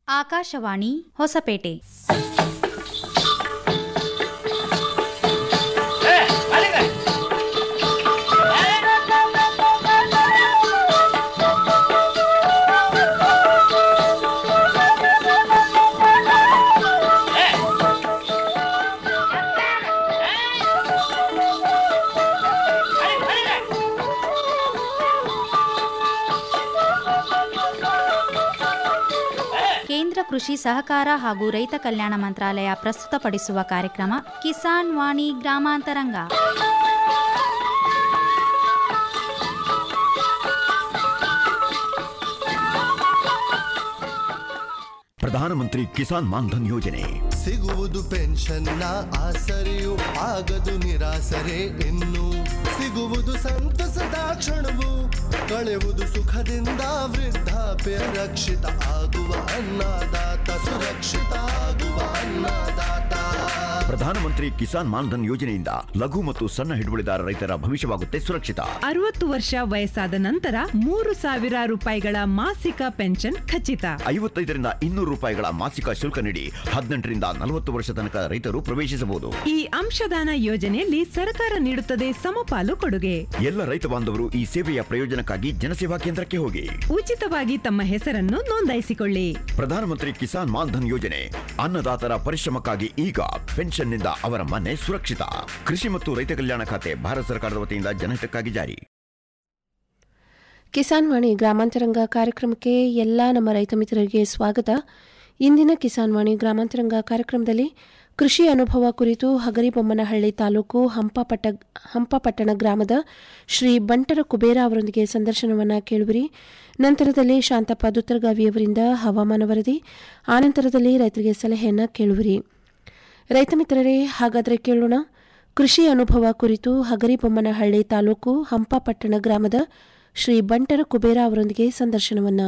ಆಕಾಶವಾಣಿ ಹೊಸಪೇಟೆ ಕೇಂದ್ರ ಕೃಷಿ ಸಹಕಾರ ಹಾಗೂ ರೈತ ಕಲ್ಯಾಣ ಮಂತ್ರಾಲಯ ಪ್ರಸ್ತುತಪಡಿಸುವ ಕಾರ್ಯಕ್ರಮ ಕಿಸಾನ್ ವಾಣಿ ಗ್ರಾಮಾಂತರಂಗ ಪ್ರಧಾನಮಂತ್ರಿ ಕಿಸಾನ್ ಮಾನ್ಧನ್ ಯೋಜನೆ ಸಿಗುವುದು ಪೆನ್ಷನ್ನ ಆಸರೆಯು ಆಗದು ನಿರಾಸರೆ ಇನ್ನು ಸಿಗುವುದು ಸಂತಸದ ಕ್ಷಣವು ಕಳೆಯುವುದು ಸುಖದಿಂದ ವೃದ್ಧಾಪ್ಯ ರಕ್ಷಿತ ಆಗುವ ಅನ್ನದಾತ ಸುರಕ್ಷಿತ ಆಗುವ ಅನ್ನದಾತ ಪ್ರಧಾನಮಂತ್ರಿ ಕಿಸಾನ್ ಮಾನ್ಧನ್ ಯೋಜನೆಯಿಂದ ಲಘು ಮತ್ತು ಸಣ್ಣ ಹಿಡುವಳಿದಾರ ರೈತರ ಭವಿಷ್ಯವಾಗುತ್ತೆ ಸುರಕ್ಷಿತ ಅರವತ್ತು ವರ್ಷ ವಯಸ್ಸಾದ ನಂತರ ಮೂರು ಸಾವಿರ ರೂಪಾಯಿಗಳ ಮಾಸಿಕ ಪೆನ್ಷನ್ ಖಚಿತ ಐವತ್ತೈದರಿಂದ ಇನ್ನೂರು ರೂಪಾಯಿಗಳ ಮಾಸಿಕ ಶುಲ್ಕ ನೀಡಿ ಹದಿನೆಂಟರಿಂದ ನಲವತ್ತು ವರ್ಷ ತನಕ ರೈತರು ಪ್ರವೇಶಿಸಬಹುದು ಈ ಅಂಶದಾನ ಯೋಜನೆಯಲ್ಲಿ ಸರ್ಕಾರ ನೀಡುತ್ತದೆ ಸಮಪಾಲು ಕೊಡುಗೆ ಎಲ್ಲ ರೈತ ಬಾಂಧವರು ಈ ಸೇವೆಯ ಪ್ರಯೋಜನಕ್ಕಾಗಿ ಜನಸೇವಾ ಕೇಂದ್ರಕ್ಕೆ ಹೋಗಿ ಉಚಿತವಾಗಿ ತಮ್ಮ ಹೆಸರನ್ನು ನೋಂದಾಯಿಸಿಕೊಳ್ಳಿ ಪ್ರಧಾನಮಂತ್ರಿ ಕಿಸಾನ್ ಮಾನ್ಧನ್ ಯೋಜನೆ ಅನ್ನದಾತರ ಪರಿಶ್ರಮಕ್ಕಾಗಿ ಈಗ ಪೆನ್ಷನ್ನಿಂದ ಅವರ ಮನೆ ಸುರಕ್ಷಿತ ಕೃಷಿ ಮತ್ತು ರೈತ ಕಲ್ಯಾಣ ಖಾತೆ ಭಾರತ ಸರ್ಕಾರದ ವತಿಯಿಂದ ಜನಹಿತಕ್ಕಾಗಿ ಜಾರಿ ಕಿಸಾನ್ ವಾಣಿ ಗ್ರಾಮಾಂತರಂಗ ಕಾರ್ಯಕ್ರಮಕ್ಕೆ ಎಲ್ಲ ನಮ್ಮ ರೈತ ಮಿತ್ರರಿಗೆ ಸ್ವಾಗತ ಇಂದಿನ ಕಿಸಾನ್ ವಾಣಿ ಗ್ರಾಮಾಂತರಂಗ ಕಾರ್ಯಕ್ರಮದಲ್ಲಿ ಕೃಷಿ ಅನುಭವ ಕುರಿತು ಹಗರಿಬೊಮ್ಮನಹಳ್ಳಿ ತಾಲೂಕು ಹಂಪಪಟ್ಟ ಹಂಪಪಟ್ಟಣ ಗ್ರಾಮದ ಶ್ರೀ ಬಂಟರ ಕುಬೇರ ಅವರೊಂದಿಗೆ ಸಂದರ್ಶನವನ್ನು ಕೇಳುವಿರಿ ನಂತರದಲ್ಲಿ ಶಾಂತಪ್ಪ ದುತ್ತರಗಾವಿಯವರಿಂದ ಹವಾಮಾನ ವರದಿ ಆನಂತರದಲ್ಲಿ ರೈತರಿಗೆ ಸಲಹೆಯನ್ನು ಕೇಳುವಿರಿ ರೈತ ಮಿತ್ರರೇ ಹಾಗಾದರೆ ಕೇಳೋಣ ಕೃಷಿ ಅನುಭವ ಕುರಿತು ಹಗರಿಬೊಮ್ಮನಹಳ್ಳಿ ತಾಲೂಕು ಹಂಪಪಟ್ಟಣ ಗ್ರಾಮದ ಶ್ರೀ ಬಂಟರ ಕುಬೇರ ಅವರೊಂದಿಗೆ ಸಂದರ್ಶನವನ್ನ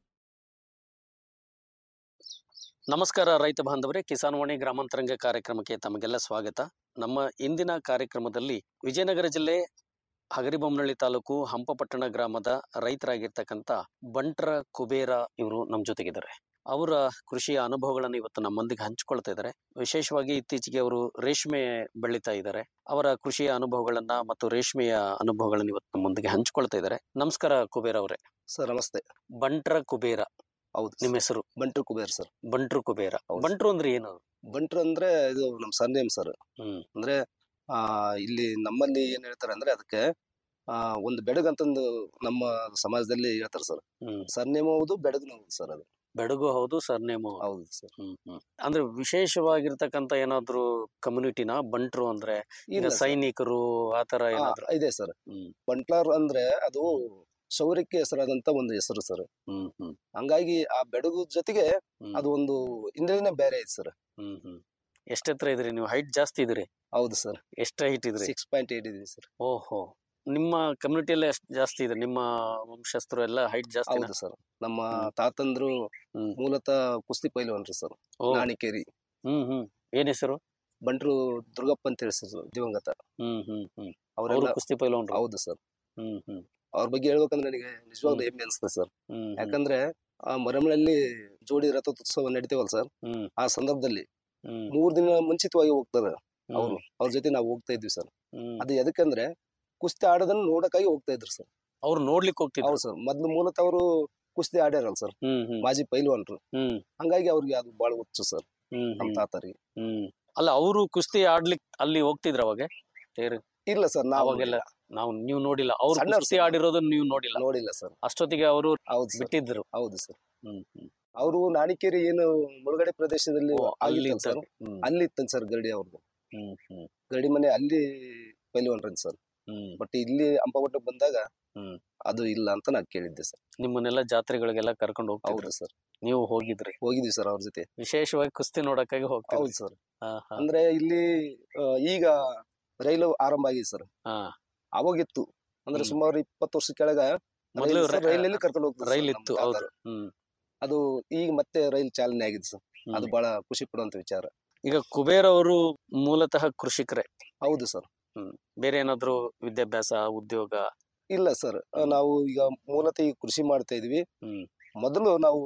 ನಮಸ್ಕಾರ ರೈತ ಬಾಂಧವರೇ ಕಿಸಾನ್ ವಾಣಿ ಗ್ರಾಮಾಂತರಂಗ ಕಾರ್ಯಕ್ರಮಕ್ಕೆ ತಮಗೆಲ್ಲ ಸ್ವಾಗತ ನಮ್ಮ ಇಂದಿನ ಕಾರ್ಯಕ್ರಮದಲ್ಲಿ ವಿಜಯನಗರ ಜಿಲ್ಲೆ ಹಗರಿಬೊಮ್ಮನಹಳ್ಳಿ ತಾಲೂಕು ಹಂಪಪಟ್ಟಣ ಗ್ರಾಮದ ರೈತರಾಗಿರ್ತಕ್ಕಂಥ ಬಂಟ್ರ ಕುಬೇರ ಇವರು ನಮ್ಮ ಜೊತೆಗಿದ್ದಾರೆ ಅವರ ಕೃಷಿಯ ಅನುಭವಗಳನ್ನು ಇವತ್ತು ನಮ್ಮೊಂದಿಗೆ ಹಂಚಿಕೊಳ್ತಾ ಇದ್ದಾರೆ ವಿಶೇಷವಾಗಿ ಇತ್ತೀಚೆಗೆ ಅವರು ರೇಷ್ಮೆ ಬೆಳೀತಾ ಇದ್ದಾರೆ ಅವರ ಕೃಷಿಯ ಅನುಭವಗಳನ್ನ ಮತ್ತು ರೇಷ್ಮೆಯ ಅನುಭವಗಳನ್ನ ಇವತ್ತು ನಮ್ಮೊಂದಿಗೆ ಹಂಚಿಕೊಳ್ತಾ ಇದ್ದಾರೆ ನಮಸ್ಕಾರ ಕುಬೇರ ಅವರೇ ಸರ್ ನಮಸ್ತೆ ಬಂಟ್ರ ಕುಬೇರ ಹೌದು ನಿಮ್ಮ ಹೆಸರು ಬಂಟು ಕುಬೇರ್ ಸರ್ ಬಂಟ್ರು ಕುಬೇರ ಹೌದು. ಬಂಟ್ರು ಅಂದ್ರೆ ಏನು ಬಂಟ್ರು ಅಂದ್ರೆ ಇದು ನಮ್ ಸರ್ನೇಮ್ ಸರ್ ಹ್ಮ್ ಅಂದ್ರೆ ಆ ಇಲ್ಲಿ ನಮ್ಮಲ್ಲಿ ಏನ್ ಹೇಳ್ತಾರೆ ಅಂದ್ರೆ ಅದಕ್ಕೆ ಆ ಒಂದು ಬೆಡಗ್ ಅಂತಂದು ನಮ್ಮ ಸಮಾಜದಲ್ಲಿ ಹೇಳ್ತಾರೆ ಸರ್ ಹ್ಮ್ ಸರ್ನೇಮ್ ಹೌದು ಬೆಡಗ್ನು ಹೌದು ಸರ್ ಅದು ಬೆಡಗು ಹೌದು ಸರ್ನೇಮು ಹೌದು ಸರ್ ಹ್ಮ್ ಹ್ಮ್ ಅಂದ್ರೆ ವಿಶೇಷವಾಗಿರ್ತಕ್ಕಂತ ಏನಾದ್ರು ಕಮ್ಯುನಿಟಿನ ಬಂಟ್ರು ಅಂದ್ರೆ ಈಗ ಇಲ್ಲ ಸರ್. ಸೈನಿಕರು ಆತರ ಆ, ಏನಾದ್ರು ಇದೆ ಸರ್ ಹ್ಮ್ ಬಂಟ್ಲಾರ್ ಅಂದ್ರೆ ಅದು ಶೌರ್ಯಕ್ಕೆ ಹೆಸರಾದಂತ ಒಂದು ಹೆಸರು ಸರ್ ಹ್ಮ್ ಹ್ಮ್ ಹಂಗಾಗಿ ಆ ಬೆಡಗು ಜೊತೆಗೆ ಹ್ಮ್ ಅದು ಒಂದು ಇಂದ್ರನೇ ಬೇರೆ ಐತೆ ಸರ್ ಹ್ಮ್ ಹ್ಮ್ ಎಷ್ಟ್ ಎತ್ತರ ಇದ್ರಿ ನೀವು ಹೈಟ್ ಜಾಸ್ತಿ ಇದ್ರಿ ಹೌದು ಸರ್ ಎಷ್ಟ್ ಹೈಟ್ ಇದ್ರಿ ಸಿಕ್ಸ್ ಪಾಯಿಂಟ್ ಏಟ್ ಇದೀವಿ ಸರ್ ಓಹೋ ನಿಮ್ಮ ಕಮ್ಯುನಿಟಿಯಲ್ಲಿ ಎಷ್ಟ್ ಜಾಸ್ತಿ ಇದೆ ನಿಮ್ಮ ವಂಶಸ್ಥರು ಎಲ್ಲ ಹೈಟ್ ಜಾಸ್ತಿ ಹೌದು ಸರ್ ನಮ್ಮ ಹ್ಮ್. ತಾತಂದ್ರು ಹ್ಮ್. ಮೂಲತಃ ಕುಸ್ತಿ ಪೈಲ್ವಾನ್ರಿ ಸರ್ ನಾಣಿಕೇರಿ ಹ್ಮ್ ಹ್ಮ್ ಏನ್ ಹೆಸರು ಬಂಟ್ರು ದುರ್ಗಪ್ಪ ಅಂತ ಹೇಳಿ ಸರ್ ದಿವಂಗತ ಹ್ಮ್ ಹ್ಮ್ ಹ್ಮ್ ಅವರು ಅವರೆಲ್ಲ ಕುಸ್ತಿ ಪೈಲವಾನ್ರು ಹೌದು ಸರ್ ಹ್ಮ್ ಹ್ಮ್ ಅವ್ರ ಬಗ್ಗೆ ಹೇಳ್ಬೇಕಂದ್ರೆ ನನಗೆ ನಿಜವಾಗ್ಲೂ ಹ್ಮ್. ಹೆಮ್ಮೆ ಅನಿಸ್ತದೆ ಸರ್ ಹ್ಮ್ ಹ್ಮ್ ಯಾಕಂದ್ರೆ ಆ ಮರಮಳಲ್ಲಿ ಜೋಡಿ ರಥೋತ್ಸವ ನಡೀತೇವಲ್ಲ ಸರ್ ಹ್ಮ್ ಆ ಸಂದರ್ಭದಲ್ಲಿ ಹ್ಮ್ ಮೂರ್ ದಿನ ಮುಂಚಿತವಾಗಿ ಹೋಗ್ತಾರೆ ಹ್ಮ್ ಅವ್ರು ಅವ್ರ ಜೊತೆ ನಾವು ಹೋಗ್ತಾ ಇದ್ವಿ ಸರ್ ಹ್ಮ್ ಅದು ಎದಕ್ಕಂದ್ರೆ ಕುಸ್ತಿ ಆಡೋದನ್ನ ನೋಡಕ್ಕಾಗಿ ಹೋಗ್ತಾ ಇದ್ರು ಸರ್ ಅವ್ರು ನೋಡ್ಲಿಕ್ಕೆ ಹೋಗ್ತಿದ್ರು ಹೌದು ಸರ್ ಮೊದ್ಲು ಮೂಲತಃ ಅವರು ಕುಸ್ತಿ ಆಡ್ಯಾರಲ್ಲ ಸರ್ ಹ್ಮ್ ಹ್ಮ್ ಮಾಜಿ ಪೈಲ್ವಾನ್ರು ಹ್ಮ್ ಹಂಗಾಗಿ ಅವ್ರಿಗೆ ಅದು ಬಹಳ ಹುಚ್ಚು ಸರ್ ಹ್ಮ್ ನಮ್ ಹ್ಮ್ ತಾತರಿಗೆ ಹ್ಮ್ ಅಲ್ಲ ಅವರು ಕುಸ್ತಿ ಆಡ್ಲಿಕ್ ಅಲ್ಲಿ ಹೋಗ್ತಿದ್ರ ಅವಾಗ ತೇರು ಇಲ್ಲ ಸರ್ ನಾವು ಅವಾಗೆಲ್ಲ ನಾವು ನೀವು ನೋಡಿಲ್ಲ ಅವ್ರು ಸಣ್ಣವ್ರು ಕುಸ್ತಿ ಸರ್. ಆಡಿರೋದು ನೀವು ನೋಡಿಲ್ಲ ನೋಡಿಲ್ಲ ಸರ್ ಅಷ್ಟೊತ್ತಿಗೆ ಅವರು ಹೌದು ಸರ್ ಬಿಟ್ಟಿದ್ರು ಹೌದು ಸರ್ ಹ್ಮ್ ಹ್ಮ್ ಅವರು ನಾಣಿಕೇರಿ ಏನು ಮುಳುಗಡೆ ಪ್ರದೇಶದಲ್ಲಿ ಓ, ಅಲ್ಲಿ ಆಗಿತ್ತಲ್ಲ ಸರ್ ಹ್ಮ್ ಅಲ್ಲಿ ಇತ್ತಂತ ಸರ್ ಗರಡಿ ಅವ್ರದ್ದು ಹ್ಮ್ ಹ್ಮ್ ಗರಡಿ ಮನೆ ಅಲ್ಲಿ ಪೈಲ್ವಾನ್ರಂತ ಸರ್ ಹ್ಮ್ ಬಟ್ ಇಲ್ಲಿ ಅಂಪಪಟ್ಟಕ್ಕೆ ಬಂದಾಗ ಹ್ಮ್. ಅದು ಇಲ್ಲ ಅಂತ ನಾನು ಕೇಳಿದ್ದೆ ಸರ್ ನಿಮ್ಮನ್ನೆಲ್ಲ ಜಾತ್ರೆಗಳಿಗೆಲ್ಲ ಕರ್ಕೊಂಡು ಹೋಗ್ತಿದ್ರು ಹೌದು ಸರ್ ನೀವು ಹೋಗಿದ್ರಿ ಹೋಗಿದ್ವಿ ಸರ್ ಅವ್ರ ಜೊತೆ ವಿಶೇಷವಾಗಿ ಕುಸ್ತಿ ನೋಡಕ್ಕಾಗಿ ಹೋಗ್ತಿದ್ರಿ ಹೌದು ಸರ್ ಹಾ ಹಾ ಅಂದ್ರೆ ಇಲ್ಲಿ ಆ, ಈಗ ರೈಲು ಆರಂಭ ಆಗಿದೆ ಸರ್ ಹಾ ಅವಾಗಿತ್ತು ಅಂದ್ರೆ ಹ್ಮ್. ಸುಮಾರು ಇಪ್ಪತ್ತು ವರ್ಷ ಕೆಳಗ ಮೊದ್ಲು ರೈಲ್- ರ- ರೈಲಲ್ಲಿ ಕರ್ಕೊಂಡು ಹೋಗ್ತಾರೆ ರೈಲ್ ಸರ್ ನಮ್ಮ ಇತ್ತು ಹೌದು ತಾತರು. ಹ್ಮ್ ಅದು ಈಗ ಮತ್ತೆ ರೈಲ್ ಚಾಲನೆ ಆಗಿದೆ ಸರ್ ಹ್ಮ್. ಅದು ಬಹಳ ಖುಷಿ ಪಡುವಂತ ವಿಚಾರ ಈಗ ಕುಬೇರ್ ಅವರು ಮೂಲತಃ ಕೃಷಿಕರೇ ಹೌದು ಸರ್ ಬೇರೆ ಏನಾದ್ರು ವಿದ್ಯಾಭ್ಯಾಸ ಉದ್ಯೋಗ ಇಲ್ಲ ಸರ್ ಹ್ಮ್. ನಾವು ಈಗ ಮೂಲತಃ ಈಗ ಕೃಷಿ ಮಾಡ್ತಾ ಇದೀವಿ ಹ್ಮ್ ಮೊದಲು ನಾವು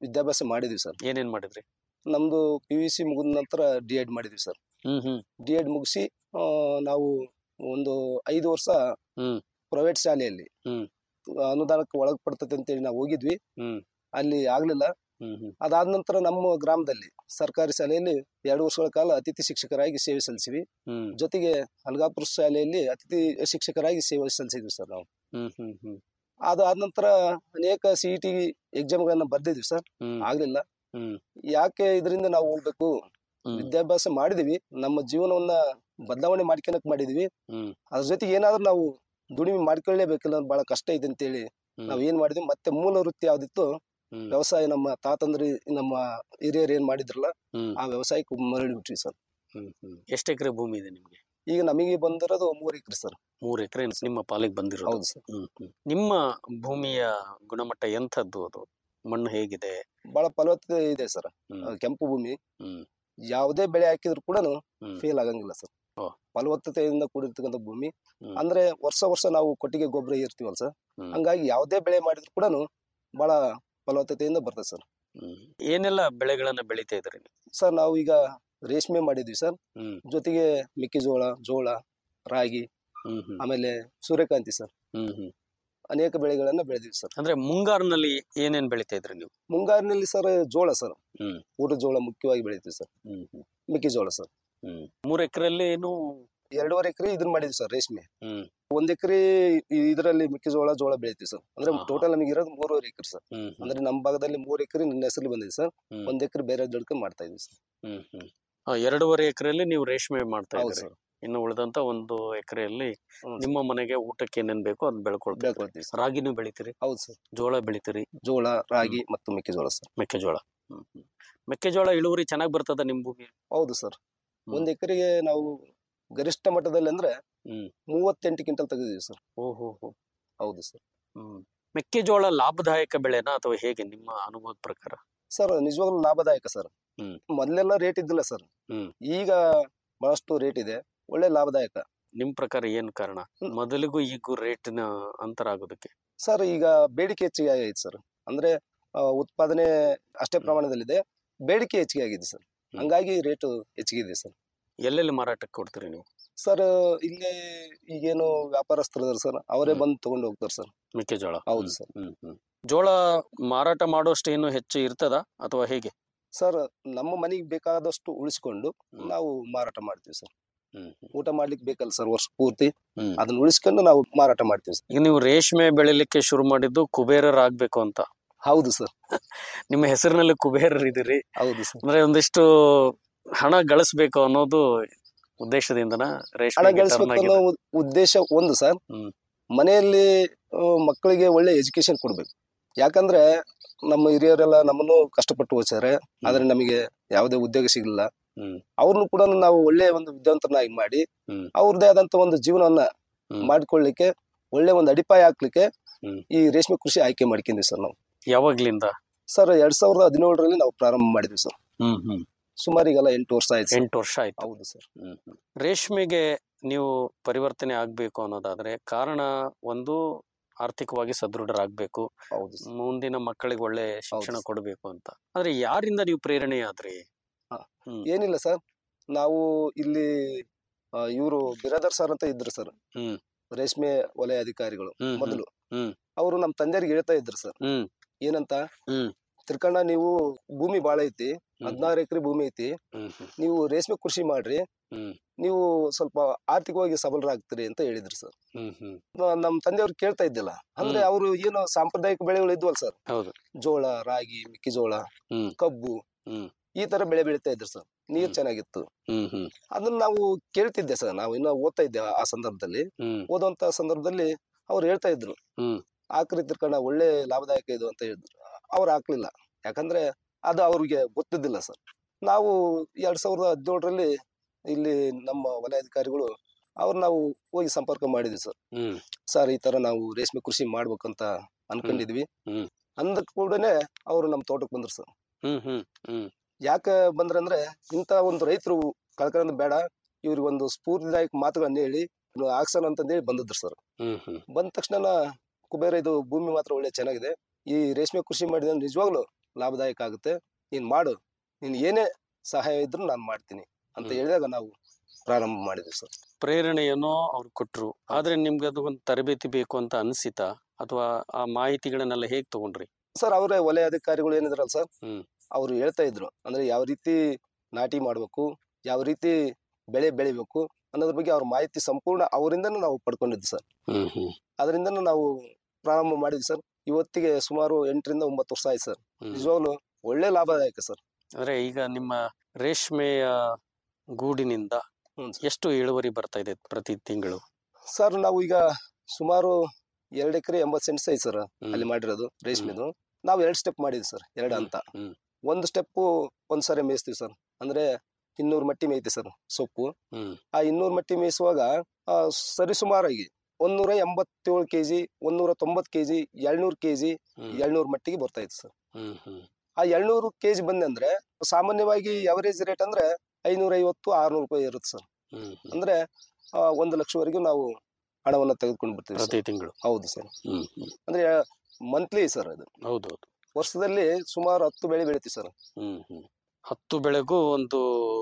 ವಿದ್ಯಾಭ್ಯಾಸ ಮಾಡಿದ್ವಿ ಸರ್ ಏನೇನ್ ಮಾಡಿದ್ರಿ ನಮ್ದು ಪಿ ಯು ಸಿ ಮುಗಿದ ನಂತರ ಡಿ ಎಡ್ ಮಾಡಿದ್ವಿ sir hmm hmm D Ed ಮುಗಿಸಿ ನಾವು ಒಂದು ಐದು ವರ್ಷ ಹ್ಮ್. ಪ್ರೈವೇಟ್ ಶಾಲೆಯಲ್ಲಿ ಹ್ಮ್. ಅನುದಾನಕ್ಕೆ ಒಳಪಡ್ತದೆ ಅಂತೇಳಿ ನಾವು ಹೋಗಿದ್ವಿ ಹ್ಮ್. ಅಲ್ಲಿ ಆಗ್ಲಿಲ್ಲ ಹ್ಮ್ ಹ್ಮ್ ಅದಾದ ನಂತರ ನಮ್ಮ ಗ್ರಾಮದಲ್ಲಿ ಸರ್ಕಾರಿ ಶಾಲೆಯಲ್ಲಿ ಎರಡು ವರ್ಷಗಳ ಕಾಲ ಅತಿಥಿ ಶಿಕ್ಷಕರಾಗಿ ಸೇವೆ ಸಲ್ಲಿಸಿವಿ ಹ್ಮ್ ಜೊತೆಗೆ ಅಲ್ಗಾಪುರ ಶಾಲೆಯಲ್ಲಿ ಅತಿಥಿ ಶಿಕ್ಷಕರಾಗಿ ಸೇವೆ ಸಲ್ಲಿಸಿದ್ವಿ ಸರ್ ನಾವು ಹ್ಮ್ ಹ್ಮ್ ಹ್ಮ್ ಅದಾದ ನಂತರ ಅನೇಕ ಸಿ ಇ ಟಿ ಎಕ್ಸಾಮ್ಗಳನ್ನ ಬರ್ದಿದ್ವಿ ಸರ್ ಹ್ಮ್ ಆಗ್ಲಿಲ್ಲ ಹ್ಮ್ ಯಾಕೆ ಇದರಿಂದ ನಾವು ಹೋಗ್ಬೇಕು ಹ್ಮ್. ವಿದ್ಯಾಭ್ಯಾಸ ಮಾಡಿದೀವಿ ನಮ್ಮ ಜೀವನವನ್ನ ಬದಲಾವಣೆ ಮಾಡ್ಕೊಳಕ್ ಮಾಡಿದೀವಿ ಹ್ಮ್. ಅದ್ರ ಜೊತೆಗೆ ಏನಾದ್ರೂ ನಾವು ದುಡಿಮೆ ಮಾಡ್ಕೊಳ್ಳೇಬೇಕಲ್ಲ ಬಹಳ ಕಷ್ಟ ಇದೆ ಅಂತೇಳಿ ಹ್ಮ್. ನಾವ್ ಏನ್ ಮಾಡಿದ್ವಿ ಮತ್ತೆ ಮೂಲ ವೃತ್ತಿ ಯಾವ್ದಿತ್ತು ಹ್ಮ್. ವ್ಯವಸಾಯ ನಮ್ಮ ತಾತಂದ್ರಿ ನಮ್ಮ ಹಿರಿಯರು ಏನ್ ಮಾಡಿದ್ರಲ್ಲ ಹ್ಮ್ ಆ ವ್ಯವಸಾಯಕ್ಕೆ ಮರಳಿ ಬಿಟ್ವಿ ಸರ್ ಹ್ಮ್ ಹ್ಮ್ ಎಷ್ಟು ಎಕರೆ ಭೂಮಿ ಇದೆ ನಿಮ್ಗೆ ಈಗ ನಮಗೆ ಬಂದಿರೋದು ಮೂರ್ ಎಕರೆ ಸರ್ ಮೂರ್ ಎಕರೆ ನಿಮ್ಮ ಪಾಲಿಗೆ ಬಂದಿರೋದು ಹೌದು ಸರ್ ಹ್ಮ್ ಹ್ಮ್ ನಿಮ್ಮ ಭೂಮಿಯ ಗುಣಮಟ್ಟ ಎಂಥದ್ದು ಅದು ಮಣ್ಣು ಹೇಗಿದೆ ಬಹಳ ಫಲವತ್ತತೆ ಇದೆ ಸರ್ ಹ್ಮ್. ಅದು ಕೆಂಪು ಭೂಮಿ ಹ್ಮ್ ಯಾವುದೇ ಬೆಳೆ ಹಾಕಿದ್ರು ಕೂಡ ಹ್ಮ್. ಫೇಲ್ ಆಗಂಗಿಲ್ಲ ಸರ್ ಓ. ಫಲವತ್ತತೆಯಿಂದ ಕೂಡಿರ್ತಕ್ಕಂಥ ಭೂಮಿ ಹ್ಮ್. ಅಂದ್ರೆ ವರ್ಷ ವರ್ಷ ನಾವು ಕೊಟ್ಟಿಗೆ ಗೊಬ್ಬರ ಇರ್ತೀವಲ್ಲ ಸರ್ ಹ್ಮ್. ಹಂಗಾಗಿ ಯಾವುದೇ ಬೆಳೆ ಮಾಡಿದ್ರು ಕೂಡ ಬಹಳ ಫಲವತ್ತತೆಯಿಂದ ಬರ್ತದೆ ಸರ್ ಹ್ಮ್ ಏನೆಲ್ಲ ಬೆಳೆಗಳನ್ನ ಬೆಳಿತಾ ಇದ್ರಿ ನೀವು? ಸರ್ ನಾವು ಈಗ ರೇಷ್ಮೆ ಮಾಡಿದ್ವಿ ಸರ್ ಹ್ಮ್ ಜೊತೆಗೆ ಮೆಕ್ಕೆಜೋಳ ಜೋಳ ರಾಗಿ ಹ್ಮ್ ಹ್ಮ್ ಆಮೇಲೆ ಸೂರ್ಯಕಾಂತಿ ಸರ್ ಹ್ಮ್ ಹ್ಮ್ ಅನೇಕ ಬೆಳೆಗಳನ್ನ ಬೆಳೆದಿವಿ ಸರ್ ಅಂದ್ರೆ ಮುಂಗಾರಿನಲ್ಲಿ ಏನೇನ್ ಬೆಳಿತಾ ಇದ್ರಿ ನೀವು ಮುಂಗಾರಿನಲ್ಲಿ ಸರ್ ಜೋಳ ಸರ್ ಹ್ಮ್. ಊಟ ಜೋಳ ಮುಖ್ಯವಾಗಿ ಬೆಳಿತೀವಿ ಸರ್ ಹ್ಮ್ ಹ್ಮ್ ಮೆಕ್ಕೆಜೋಳ ಸರ್ ಹ್ಮ್ ಮೂರ್ ಎಕರೆಯಲ್ಲಿ ಏನು ಎರಡೂವರೆ ಎಕರೆ ಇದನ್ನ ಮಾಡಿದ್ವಿ ಸರ್ ರೇಷ್ಮೆ ಹ್ಮ್ ಒಂದ್ ಎಕರೆ ಇದರಲ್ಲಿ ಮೆಕ್ಕೆಜೋಳ ಜೋಳ ಬೆಳಿತೀವಿ ಸರ್ ಅಂದ್ರೆ ಹಾ, ಹಾ. ಟೋಟಲ್ ನಮಗೆ ಇರೋದು ಮೂರುವರೆ ಎಕರೆ ಸರ್ ಹ್ಮ್ ಹ್ಮ್ ಅಂದ್ರೆ ನಮ್ಮ ಭಾಗದಲ್ಲಿ ಮೂರ್ ಎಕರೆ ನನ್ನ ಹೆಸರು ಬಂದಿದೆ ಸರ್ ಹ್ಮ್. ಒಂದ್ ಎಕರೆ ಬೇರೆ ದೊಡ್ಕ ಮಾಡ್ತಾ ಇದೀವಿ ಸರ್ ಹ್ಮ್ ಹ್ಮ್ ಆ, ಎರಡೂವರೆ ಎಕರೆಯಲ್ಲಿ ನೀವು ರೇಷ್ಮೆ ಮಾಡ್ತಾ ಹೌದು ಇದ್ರಿ ಸರ್ ಇನ್ನು ಉಳಿದಂತ ಒಂದು ಎಕರೆಯಲ್ಲಿ ಹ್ಮ್. ನಿಮ್ಮ ಮನೆಗೆ ಊಟಕ್ಕೆ ಏನೇನ್ ಬೇಕೋ ಅದ್ ಬೆಳ್ಕೊಳ್ತೀರಿ ಬೆಳ್ಕೊಳ್ತೀವಿ ಸರ್ ರಾಗಿನೂ ಬೆಳಿತೀರಿ ಹೌದು ಸರ್ ಜೋಳ ಬೆಳಿತೀರಿ ಜೋಳ ರಾಗಿ ಮತ್ತು ಮೆಕ್ಕೆಜೋಳ ಸರ್ ಮೆಕ್ಕೆಜೋಳ ಹ್ಮ್ ಹ್ಮ್. ಮೆಕ್ಕೆಜೋಳ ಇಳುವರಿ ಚೆನ್ನಾಗ್ ಬರ್ತದ ನಿಮ್ ಭೂಮಿ ಹೌದು ಸರ್ ಹ್ಮ್. ಒಂದ್ ಎಕರೆಗೆ ನಾವು ಗರಿಷ್ಠ ಮಟ್ಟದಲ್ಲಿ ಅಂದ್ರೆ ಹ್ಮ್. ಮೂವತ್ತೆಂಟು ಕ್ವಿಂಟಲ್ ತೆಗೆದಿವಿ ಸರ್ ಓಹೋ ಹೋ ಹೌದು ಸರ್ ಹ್ಮ್ ಮೆಕ್ಕೆಜೋಳ ಲಾಭದಾಯಕ ಬೆಳೆನಾ ಅಥವಾ ಹೇಗೆ ನಿಮ್ಮ ಅನುಭವದ ಪ್ರಕಾರ ಸರ್ ನಿಜವಾಗ್ಲೂ ಲಾಭದಾಯಕ ಸರ್ ಹ್ಮ್. ಮೊದಲೆಲ್ಲ ರೇಟ್ ಇದ್ದಿಲ್ಲ ಸರ್ ಹ್ಮ್. ಈಗ ಬಹಳಷ್ಟು ರೇಟ್ ಇದೆ ಒಳ್ಳೆ ಲಾಭದಾಯಕ ನಿಮ್ ಪ್ರಕಾರ ಏನ್ ಕಾರಣ ಹ್ಮ್. ಮೊದಲಿಗೂ ಈಗೂ ರೇಟಿನ ಅಂತರ ಆಗೋದಕ್ಕೆ ಸರ್ ಈಗ ಬೇಡಿಕೆ ಹೆಚ್ಚಿಗೆ ಆಗೈತೆ ಸರ್ ಅಂದ್ರೆ ಆ, ಉತ್ಪಾದನೆ ಅಷ್ಟೇ ಪ್ರಮಾಣದಲ್ಲಿದೆ ಬೇಡಿಕೆ ಹೆಚ್ಚಿಗೆ ಆಗಿದೆ ಸರ್ ಹ್ಮ್. ಹಂಗಾಗಿ ರೇಟು ಹೆಚ್ಚಿಗೆ ಇದೆ ಸರ್ ಎಲ್ಲೆಲ್ಲಿ ಮಾರಾಟಕ್ಕೆ ಕೊಡ್ತೀರಿ ನೀವು ಸರ್ ಇಲ್ಲೇ ಈಗೇನು ವ್ಯಾಪಾರಸ್ಥರು ಇದಾರೆ ಸರ್ ಅವರೇ ಹ್ಮ್. ಬಂದು ತಗೊಂಡು ಹೋಗ್ತಾರೆ ಸರ್ ಮೆಕ್ಕೆಜೋಳ ಹೌದು ಹ್ಮ್, ಸರ್. ಹ್ಮ್ ಹ್ಮ್ ಜೋಳ ಮಾರಾಟ ಮಾಡೋಷ್ಟು ಏನು ಹೆಚ್ಚು ಇರ್ತದ ಅಥವಾ ಹೇಗೆ ಸರ್ ನಮ್ಮ ಮನೆಗೆ ಬೇಕಾದಷ್ಟು ಉಳಿಸ್ಕೊಂಡು ಹ್ಮ್. ನಾವು ಮಾರಾಟ ಮಾಡ್ತೀವಿ ಸರ್ ಹ್ಮ್ ಹ್ಮ್. ಊಟ ಮಾಡ್ಲಿಕ್ಕೆ ಬೇಕಲ್ಲ ಸರ್ ವರ್ಷ ಪೂರ್ತಿ ಹ್ಮ್. ಅದನ್ನ ಉಳಿಸ್ಕೊಂಡು ನಾವು ಮಾರಾಟ ಮಾಡ್ತೀವಿ ಸರ್ ಈಗ ನೀವು ರೇಷ್ಮೆ ಬೆಳಿಲಿಕ್ಕೆ ಶುರು ಮಾಡಿದ್ದು ಕುಬೇರರಾಗ್ಬೇಕು ಅಂತ ಹೌದು ಸರ್ ನಿಮ್ಮ ಹೆಸರಿನಲ್ಲಿ ಕುಬೇರರಿದ್ದೀರಿ ಹೌದು ಸರ್ ಅಂದ್ರೆ ಒಂದಿಷ್ಟು ಹಣ ಗಳಿಸ್ಬೇಕು ಅನ್ನೋದು ಉದ್ದೇಶದಿಂದನ ಹಣ ರೇಷ್ಮೆ ಗಳಿಸ್ಬೇಕು ಅನ್ನೋ ಉದ್- ಉದ್ದೇಶ ಒಂದು ಸರ್ ಹ್ಮ್. ಮನೆಯಲ್ಲಿ ಆ, ಮಕ್ಕಳಿಗೆ ಒಳ್ಳೆ ಎಜುಕೇಶನ್ ಕೊಡ್ಬೇಕು ಯಾಕಂದ್ರೆ ನಮ್ಮ ಹಿರಿಯರೆಲ್ಲ ನಮ್ಮನ್ನು ಕಷ್ಟಪಟ್ಟು ಓದಿಸ್ಯಾರೆ ಆದ್ರೆ ನಮಗೆ ಯಾವುದೇ ಉದ್ಯೋಗ ಸಿಗಲಿಲ್ಲ ಹ್ಮ್. ಅವ್ರನ್ನು ಕೂಡ ನಾವು ಒಳ್ಳೆ ಒಂದು ವಿದ್ಯಾವಂತರನ್ನಾಗಿ ಮಾಡಿ ಹ್ಮ್. ಅವ್ರದ್ದೇ ಆದಂತ ಒಂದು ಜೀವನವನ್ನ ಹ್ಮ್. ಮಾಡ್ಕೊಳ್ಳಿಕ್ಕೆ ಒಳ್ಳೆ ಒಂದು ಅಡಿಪಾಯ ಹಾಕ್ಲಿಕ್ಕೆ ಹ್ಮ್. ಈ ರೇಷ್ಮೆ ಕೃಷಿ ಆಯ್ಕೆ ಮಾಡ್ಕೊಂಡಿವಿ ಸರ್ ನಾವು ಯಾವಾಗ್ಲಿಂದ ಸರ್ ಎರಡ್ ಸಾವಿರದ ಹದಿನೇಳರಲ್ಲಿ ನಾವು ಪ್ರಾರಂಭ ಮಾಡಿದ್ವಿ ಸರ್ ಹ್ಮ್ ಹ್ಮ್ ಸುಮಾರಿಗೆಲ್ಲ ಎಂಟು ವರ್ಷ ಆಯ್ತು ಸರ್ ಎಂಟು ವರ್ಷ ಆಯ್ತು ಹೌದು ಸರ್ ಹ್ಮ್ ಹ್ಮ್. ರೇಷ್ಮೆಗೆ ನೀವು ಪರಿವರ್ತನೆ ಆಗ್ಬೇಕು ಅನ್ನೋದಾದ್ರೆ ಕಾರಣ ಒಂದು ಆರ್ಥಿಕವಾಗಿ ಸದೃಢರಾಗ್ಬೇಕು ಹೌದು ಸರ್ ಮುಂದಿನ ಮಕ್ಕಳಿಗೆ ಒಳ್ಳೆ ಶಿಕ್ಷಣ ಸರ್. ಕೊಡಬೇಕು ಅಂತ ಆದ್ರೆ ಯಾರಿಂದ ನೀವು ಪ್ರೇರಣೆ ಆದ್ರಿ ಏನಿಲ್ಲ ಸರ್ ನಾವು ಇಲ್ಲಿ ಇವರು ಬಿರಾದರ್ ಸರ್ ಅಂತ ಇದ್ರು ಸರ್ ಹ್ಮ್. ರೇಷ್ಮೆ ವಲಯ ಅಧಿಕಾರಿಗಳು ಹ್ಮ್, ಹ್ಮ್. ಮೊದಲು ಹ್ಮ್. ಅವರು ನಮ್ಮ ತಂದೆಯರಿಗೆ ಹೇಳ್ತಾ ಇದ್ರು ಸರ್ ಹ್ಮ್ ಏನಂತ ಹ್ಮ್. ತಿರ್ಕಣ್ಣ ನೀವು ಭೂಮಿ ಬಾಳ ಐತಿ ಹ್ಮ್. ಹದಿನಾರು ಎಕರೆ ಭೂಮಿ ಐತಿ ಹ್ಮ್ ಹ್ಮ್ ನೀವು ರೇಷ್ಮೆ ಕೃಷಿ ಮಾಡ್ರಿ ಹ್ಮ್. ನೀವು ಸ್ವಲ್ಪ ಆರ್ಥಿಕವಾಗಿ ಸಬಲರಾಗ್ತೀರಿ ಅಂತ ಹೇಳಿದ್ರು ಸರ್ ಹ್ಮ್ ಹ್ಮ್ ನಮ್ಮ ತಂದೆಯವ್ರು ಕೇಳ್ತಾ ಇದ್ದಿಲ್ಲ ಅಂದ್ರೆ ಹ್ಮ್. ಅವರು ಏನು ಸಾಂಪ್ರದಾಯಿಕ ಬೆಳೆಗಳು ಇದ್ವಲ್ಲ ಸರ್ ಹೌದು ಜೋಳ ರಾಗಿ ಮೆಕ್ಕೆಜೋಳ ಹ್ಮ್. ಕಬ್ಬು ಹ್ಮ್. ಈ ತರ ಬೆಳೆ ಬೆಳಿತಾ ಇದ್ರು ಸರ್ ನೀರ್ ಹ್ಮ್. ಚೆನ್ನಾಗಿತ್ತು ಹ್ಮ್ ಹ್ಮ್ ಅದನ್ನ ನಾವು ಕೇಳ್ತಿದ್ದೆ ಸರ್ ನಾವು ಇನ್ನ ಓದ್ತಾ ಇದ್ದೆ ಆ ಸಂದರ್ಭದಲ್ಲಿ ಹ್ಮ್ ಓದುವಂತ ಸಂದರ್ಭದಲ್ಲಿ ಅವ್ರು ಹೇಳ್ತಾ ಇದ್ರು ಹ್ಮ್. ಆಕೃತಿ ತಿರ್ಕೊಂಡ ಒಳ್ಳೆ ಲಾಭದಾಯಕ ಇದು ಅಂತ ಹೇಳಿದ್ರು ಅವ್ರು ಹಾಕ್ಲಿಲ್ಲ ಯಾಕಂದ್ರೆ ಅದು ಅವ್ರಿಗೆ ಗೊತ್ತಿದ್ದಿಲ್ಲ ಸರ್ ನಾವು ಎರಡ್ ಸಾವಿರದ ಹದಿನೇಳರಲ್ಲಿ ಇಲ್ಲಿ ನಮ್ಮ ವಲಯಾಧಿಕಾರಿಗಳು ಅವ್ರು ನಾವು ಹೋಗಿ ಸಂಪರ್ಕ ಮಾಡಿದ್ವಿ ಸರ್ ಹ್ಮ್ ಸರ್ ಈ ತರ ನಾವು ರೇಷ್ಮೆ ಕೃಷಿ ಮಾಡ್ಬೇಕಂತ ಅನ್ಕೊಂಡಿದ್ವಿ ಹ್ಮ್. ಅಂದ ಕೂಡನೆ ಅವರು ನಮ್ಮ ತೋಟಕ್ಕೆ ಬಂದ್ರು ಸರ್ ಹ್ಮ್ ಹ್ಮ್ ಹ್ಮ್ ಯಾಕೆ ಬಂದ್ರಂದ್ರೆ ಇಂತ ಒಂದು ರೈತರು ಕಳ್ಕೊಳ್ಳೋದು ಬೇಡ ಇವ್ರಿಗೆ ಒಂದು ಸ್ಫೂರ್ತಿದಾಯಕ ಮಾತುಗಳನ್ನ ಹೇಳಿ ಹಾಕ್ಸೋಣ ಅಂತಂದೇಳಿ ಬಂದಿದ್ರು ಸರ್ ಹ್ಮ್ ಹ್ಮ್ ಬಂದ ತಕ್ಷಣ ಕುಬೇರ ಇದು ಭೂಮಿ ಮಾತ್ರ ಒಳ್ಳೆ ಚೆನ್ನಾಗಿದೆ ಈ ರೇಷ್ಮೆ ಕೃಷಿ ಮಾಡಿದ್ರೆ ನಿಜವಾಗ್ಲು ಲಾಭದಾಯಕ ಆಗುತ್ತೆ ನೀನ್ ಮಾಡು ನೀನ್ ಏನೇ ಸಹಾಯ ಇದ್ರು ನಾನು ಮಾಡ್ತೀನಿ ಅಂತ ಹ್ಮ್. ಹೇಳಿದಾಗ ನಾವು ಪ್ರಾರಂಭ ಮಾಡಿದ್ವಿ ಸರ್ ಪ್ರೇರಣೆಯನ್ನು ಅವ್ರು ಕೊಟ್ರು ಆದ್ರೆ ನಿಮ್ಗೆ ಅದು ಒಂದು ತರಬೇತಿ ಬೇಕು ಅಂತ ಅನ್ಸಿತಾ ಅಥವಾ ಆ ಮಾಹಿತಿಗಳನ್ನೆಲ್ಲ ಹೇಗ್ ತಗೊಂಡ್ರಿ ಸರ್ ಅವರೇ ವಲಯ ಅಧಿಕಾರಿಗಳು ಏನಿದ್ರಲ್ಲ ಸರ್ ಹ್ಮ್. ಅವ್ರು ಹೇಳ್ತಾ ಇದ್ರು ಅಂದ್ರೆ ಯಾವ ರೀತಿ ನಾಟಿ ಮಾಡ್ಬೇಕು ಯಾವ ರೀತಿ ಬೆಳೆ ಬೆಳಿಬೇಕು ಅನ್ನೋದ್ರ ಬಗ್ಗೆ ಅವ್ರ ಮಾಹಿತಿ ಸಂಪೂರ್ಣ ಅವರಿಂದನೂ ನಾವು ಪಡ್ಕೊಂಡಿದ್ವಿ ಸರ್ ಹ್ಮ್ ಹ್ಮ್ ಅದರಿಂದನೂ ನಾವು ಪ್ರಾರಂಭ ಮಾಡಿದ್ವಿ ಸರ್ ಇವತ್ತಿಗೆ ಸುಮಾರು ಎಂಟರಿಂದ ಒಂಬತ್ತು ವರ್ಷ ಆಯ್ತು ಸರ್ ಹ್ಮ್. ನಿಜವಾಗ್ಲು ಒಳ್ಳೆ ಲಾಭದಾಯಕ ಸರ್ ಅಂದ್ರೆ ಈಗ ನಿಮ್ಮ ರೇಷ್ಮೆಯ ಗೂಡಿನಿಂದ ಹ್ಞೂ ಎಷ್ಟು ಇಳುವರಿ ಬರ್ತಾ ಇದೆ ಪ್ರತಿ ತಿಂಗಳು ಸರ್ ನಾವು ಈಗ ಸುಮಾರು ಎರಡು ಎಕರೆ ಎಂಬತ್ತು ಸೆಂಟ್ಸ್ ಐತೆ ಸರ್ ಹ್ಮ್. ಅಲ್ಲಿ ಮಾಡಿರೋದು ರೇಷ್ಮೆದು ನಾವು ಎರಡು ಸ್ಟೆಪ್ ಮಾಡಿದ್ವಿ ಸರ್ ಎರಡು ಹ್ಮ್. ಅಂತ ಹ್ಮ್. ಒಂದು ಸ್ಟೆಪ್ಪು ಒಂದ್ ಸರಿ ಮೇಯಿಸ್ತೀವಿ ಸರ್ ಅಂದ್ರೆ ಇನ್ನೂರು ಮಟ್ಟಿ ಮೇಯ್ತಿ ಸರ್ ಸೊಪ್ಪು ಹ್ಮ್ ಆ ಇನ್ನೂರು ಮಟ್ಟಿ ಮೇಯಿಸುವಾಗ ಆ, ಸರಿಸುಮಾರಾಗಿ ಒಂದೂರ ಎಂಬತ್ತೇಳು ಕೆಜಿ ಒಂದೂರ ತೊಂಬತ್ತು ಕೆಜಿ ಏಳ್ನೂರು ಕೆಜಿ ಹ್ಮ್ ಏಳ್ನೂರು ಮಟ್ಟಿಗೆ ಬರ್ತಾ ಇತ್ತು ಸರ್ ಹ್ಮ್ ಹ್ಮ್ ಆ ಏಳ್ನೂರು ಕೆಜಿ ಬಂದಂದ್ರೆ ಸಾಮಾನ್ಯವಾಗಿ ಅವರೇಜ್ ರೇಟ್ ಅಂದ್ರೆ ಐನೂರ ಐವತ್ತು ಆರ್ನೂರು ರೂಪಾಯಿ ಇರುತ್ತೆ ಸರ್ ಹ್ಮ್ ಹ್ಮ್. ಅಂದ್ರೆ ಆ, ಒಂದು ಲಕ್ಷವರೆಗೂ ನಾವು ಹಣವನ್ನ ತೆಗೆದುಕೊಂಡು ಬರ್ತೀವಿ ಸರ್. ಪ್ರತಿ ತಿಂಗಳು ಹೌದು ಸರ್ ಹ್ಮ್ ಹ್ಮ್ ಅಂದ್ರೆ ಮಂತ್ಲಿ ಸರ್ ಅದು ಹೌದು ಹೌದು ವರ್ಷದಲ್ಲಿ ಸುಮಾರು ಹತ್ತು ಬೆಳೆ ಬೆಳಿತೀವಿ ಸರ್ ಹ್ಮ್ ಹ್ಮ್ ಹತ್ತು ಬೆಳೆಗೂ ಒಂದು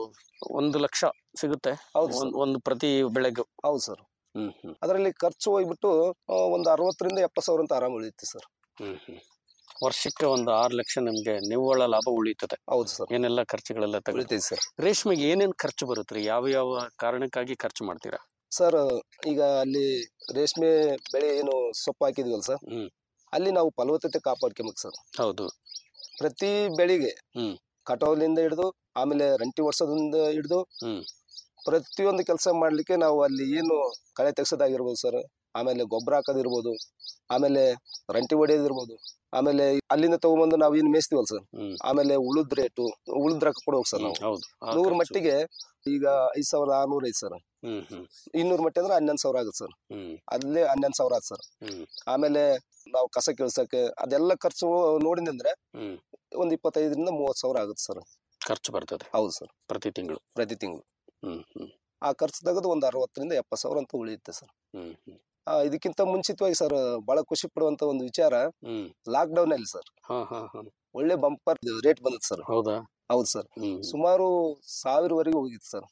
ಒಂದು ಲಕ್ಷ ಸಿಗುತ್ತೆ ಹೌದು ಒಂದ್ ಸರ್ ಒಂದು ಪ್ರತಿ ಬೆಳೆಗೂ ಹೌದು ಸರ್ ಹ್ಮ್ ಹ್ಮ್ ಅದರಲ್ಲಿ ಖರ್ಚು ಹೋಗ್ಬಿಟ್ಟು ಆ, ಒಂದು ಅರವತ್ತರಿಂದ ಎಪ್ಪತ್ತು ಸಾವಿರ ಅಂತ ಆರಾಮ ಉಳಿಯುತ್ತೆ ಸರ್ ಹ್ಮ್ ಹ್ಮ್ ವರ್ಷಕ್ಕೆ ಒಂದು ಆರು ಲಕ್ಷ ನಿಮ್ಗೆ ನಿವ್ವಳ ಲಾಭ ಉಳಿತದೆ ಹೌದು ಸರ್ ಏನೆಲ್ಲ ಖರ್ಚುಗಳೆಲ್ಲ ತೆಗೆದು ಉಳಿತೈತೆ ಸರ್ ರೇಷ್ಮೆಗೆ ಏನೇನ್ ಖರ್ಚು ಬರುತ್ತ್ರಿ ಯಾವ ಯಾವ ಕಾರಣಕ್ಕಾಗಿ ಖರ್ಚು ಮಾಡ್ತೀರಾ ಸರ್ ಈಗ ಅಲ್ಲಿ ರೇಷ್ಮೆ ಬೆಳೆ ಏನು ಸೊಪ್ಪು ಹಾಕಿದ್ವಲ್ಲ ಸರ್ ಹ್ಮ್. ಅಲ್ಲಿ ನಾವು ಫಲವತ್ತತೆ ಕಾಪಾಡ್ಕೊಬೇಕು ಸರ್ ಹೌದು ಪ್ರತಿ ಬೆಳೆಗೆ ಹ್ಮ್. ಕಟಾವ್ಲಿಂದ ಹಿಡಿದು ಆಮೇಲೆ ರಂಟಿ ವರ್ಷದಿಂದ ಹಿಡಿದು ಹ್ಮ್. ಪ್ರತಿಯೊಂದು ಕೆಲಸ ಮಾಡ್ಲಿಕ್ಕೆ ನಾವು ಅಲ್ಲಿ ಏನು ಕಳೆ ತೆಗ್ಸೋದಾಗಿರ್ಬೋದು ಸರ್ ಆಮೇಲೆ ಗೊಬ್ಬರ ಹಾಕೋದಿರ್ಬೋದು ಆಮೇಲೆ ರಂಟಿ ಹೊಡೆಯೋದಿರ್ಬೋದು ಆಮೇಲೆ ಅಲ್ಲಿಂದ ತಗೊಂಬಂದು ನಾವು ಏನು ಮೇಯಿಸ್ತೀವಲ್ಲ ಸರ್ ಹ್ಮ್ ಆಮೇಲೆ ಉಳಿದ ರೇಟು ಉಳಿದ್ರ ಕೊಡ್ಬೇಕು ಸರ್ ನಾವು ಹೌದು ಆ ನೂರು ಖರ್ಚು. ಮಟ್ಟಿಗೆ ಈಗ ಐದ್ ಸಾವಿರದ ಆರ್ನೂರ ಐದು ಸರ್ ಹ್ಮ್ ಹ್ಮ್ ಇನ್ನೂರು ಮಟ್ಟಿ ಅಂದ್ರೆ ಹನ್ನೊಂದು ಸಾವಿರ ಆಗುತ್ತೆ ಸರ್ ಹ್ಮ್ ಅಲ್ಲೇ ಹನ್ನೊಂದು ಸಾವಿರ ಆಯ್ತು ಸರ್ ಹ್ಮ್ ಆಮೇಲೆ ನಾವು ಕಸ ಕೀಳ್ಸಕ್ಕೆ ಅದೆಲ್ಲ ಖರ್ಚು ನೋಡಿದ್ರೆ ಹ್ಮ್ ಒಂದ್ ಇಪ್ಪತ್ತೈದರಿಂದ ಮೂವತ್ತು ಸಾವಿರ ಆಗುತ್ತೆ ಸರ್ ಖರ್ಚು ಬರ್ತದೆ ಹೌದು ಸರ್ ಪ್ರತಿ ತಿಂಗಳು ಪ್ರತಿ ತಿಂಗಳು ಹ್ಮ್ ಹ್ಮ್ ಆ ಖರ್ಚು ತೆಗೆದು ಒಂದು ಅರವತ್ತರಿಂದ ಎಪ್ಪತ್ತು ಸಾವಿರ ಅಂತ ಉಳಿಯುತ್ತೆ ಸರ್ ಹ್ಮ್ ಹ್ಮ್ ಆ, ಇದಕ್ಕಿಂತ ಮುಂಚಿತವಾಗಿ ಸರ್ ಬಹಳ ಖುಷಿ ಪಡುವಂತ ಒಂದು ವಿಚಾರ ಹ್ಮ್ ಲಾಕ್ ಡೌನ್ ಅಲ್ಲಿ ಸರ್ ಹಾ ಹಾ ಹಾ ಒಳ್ಳೆ ಬಂಪರ್ ರೇಟ್ ಬಂದದ್ದು ಸರ್ ಹೌದಾ ಹೌದು ಸರ್ ಹ್ಮ್ ಸುಮಾರು ಸಾವಿರವರೆಗೂ ಹೋಗಿತ್ತು ಸರ್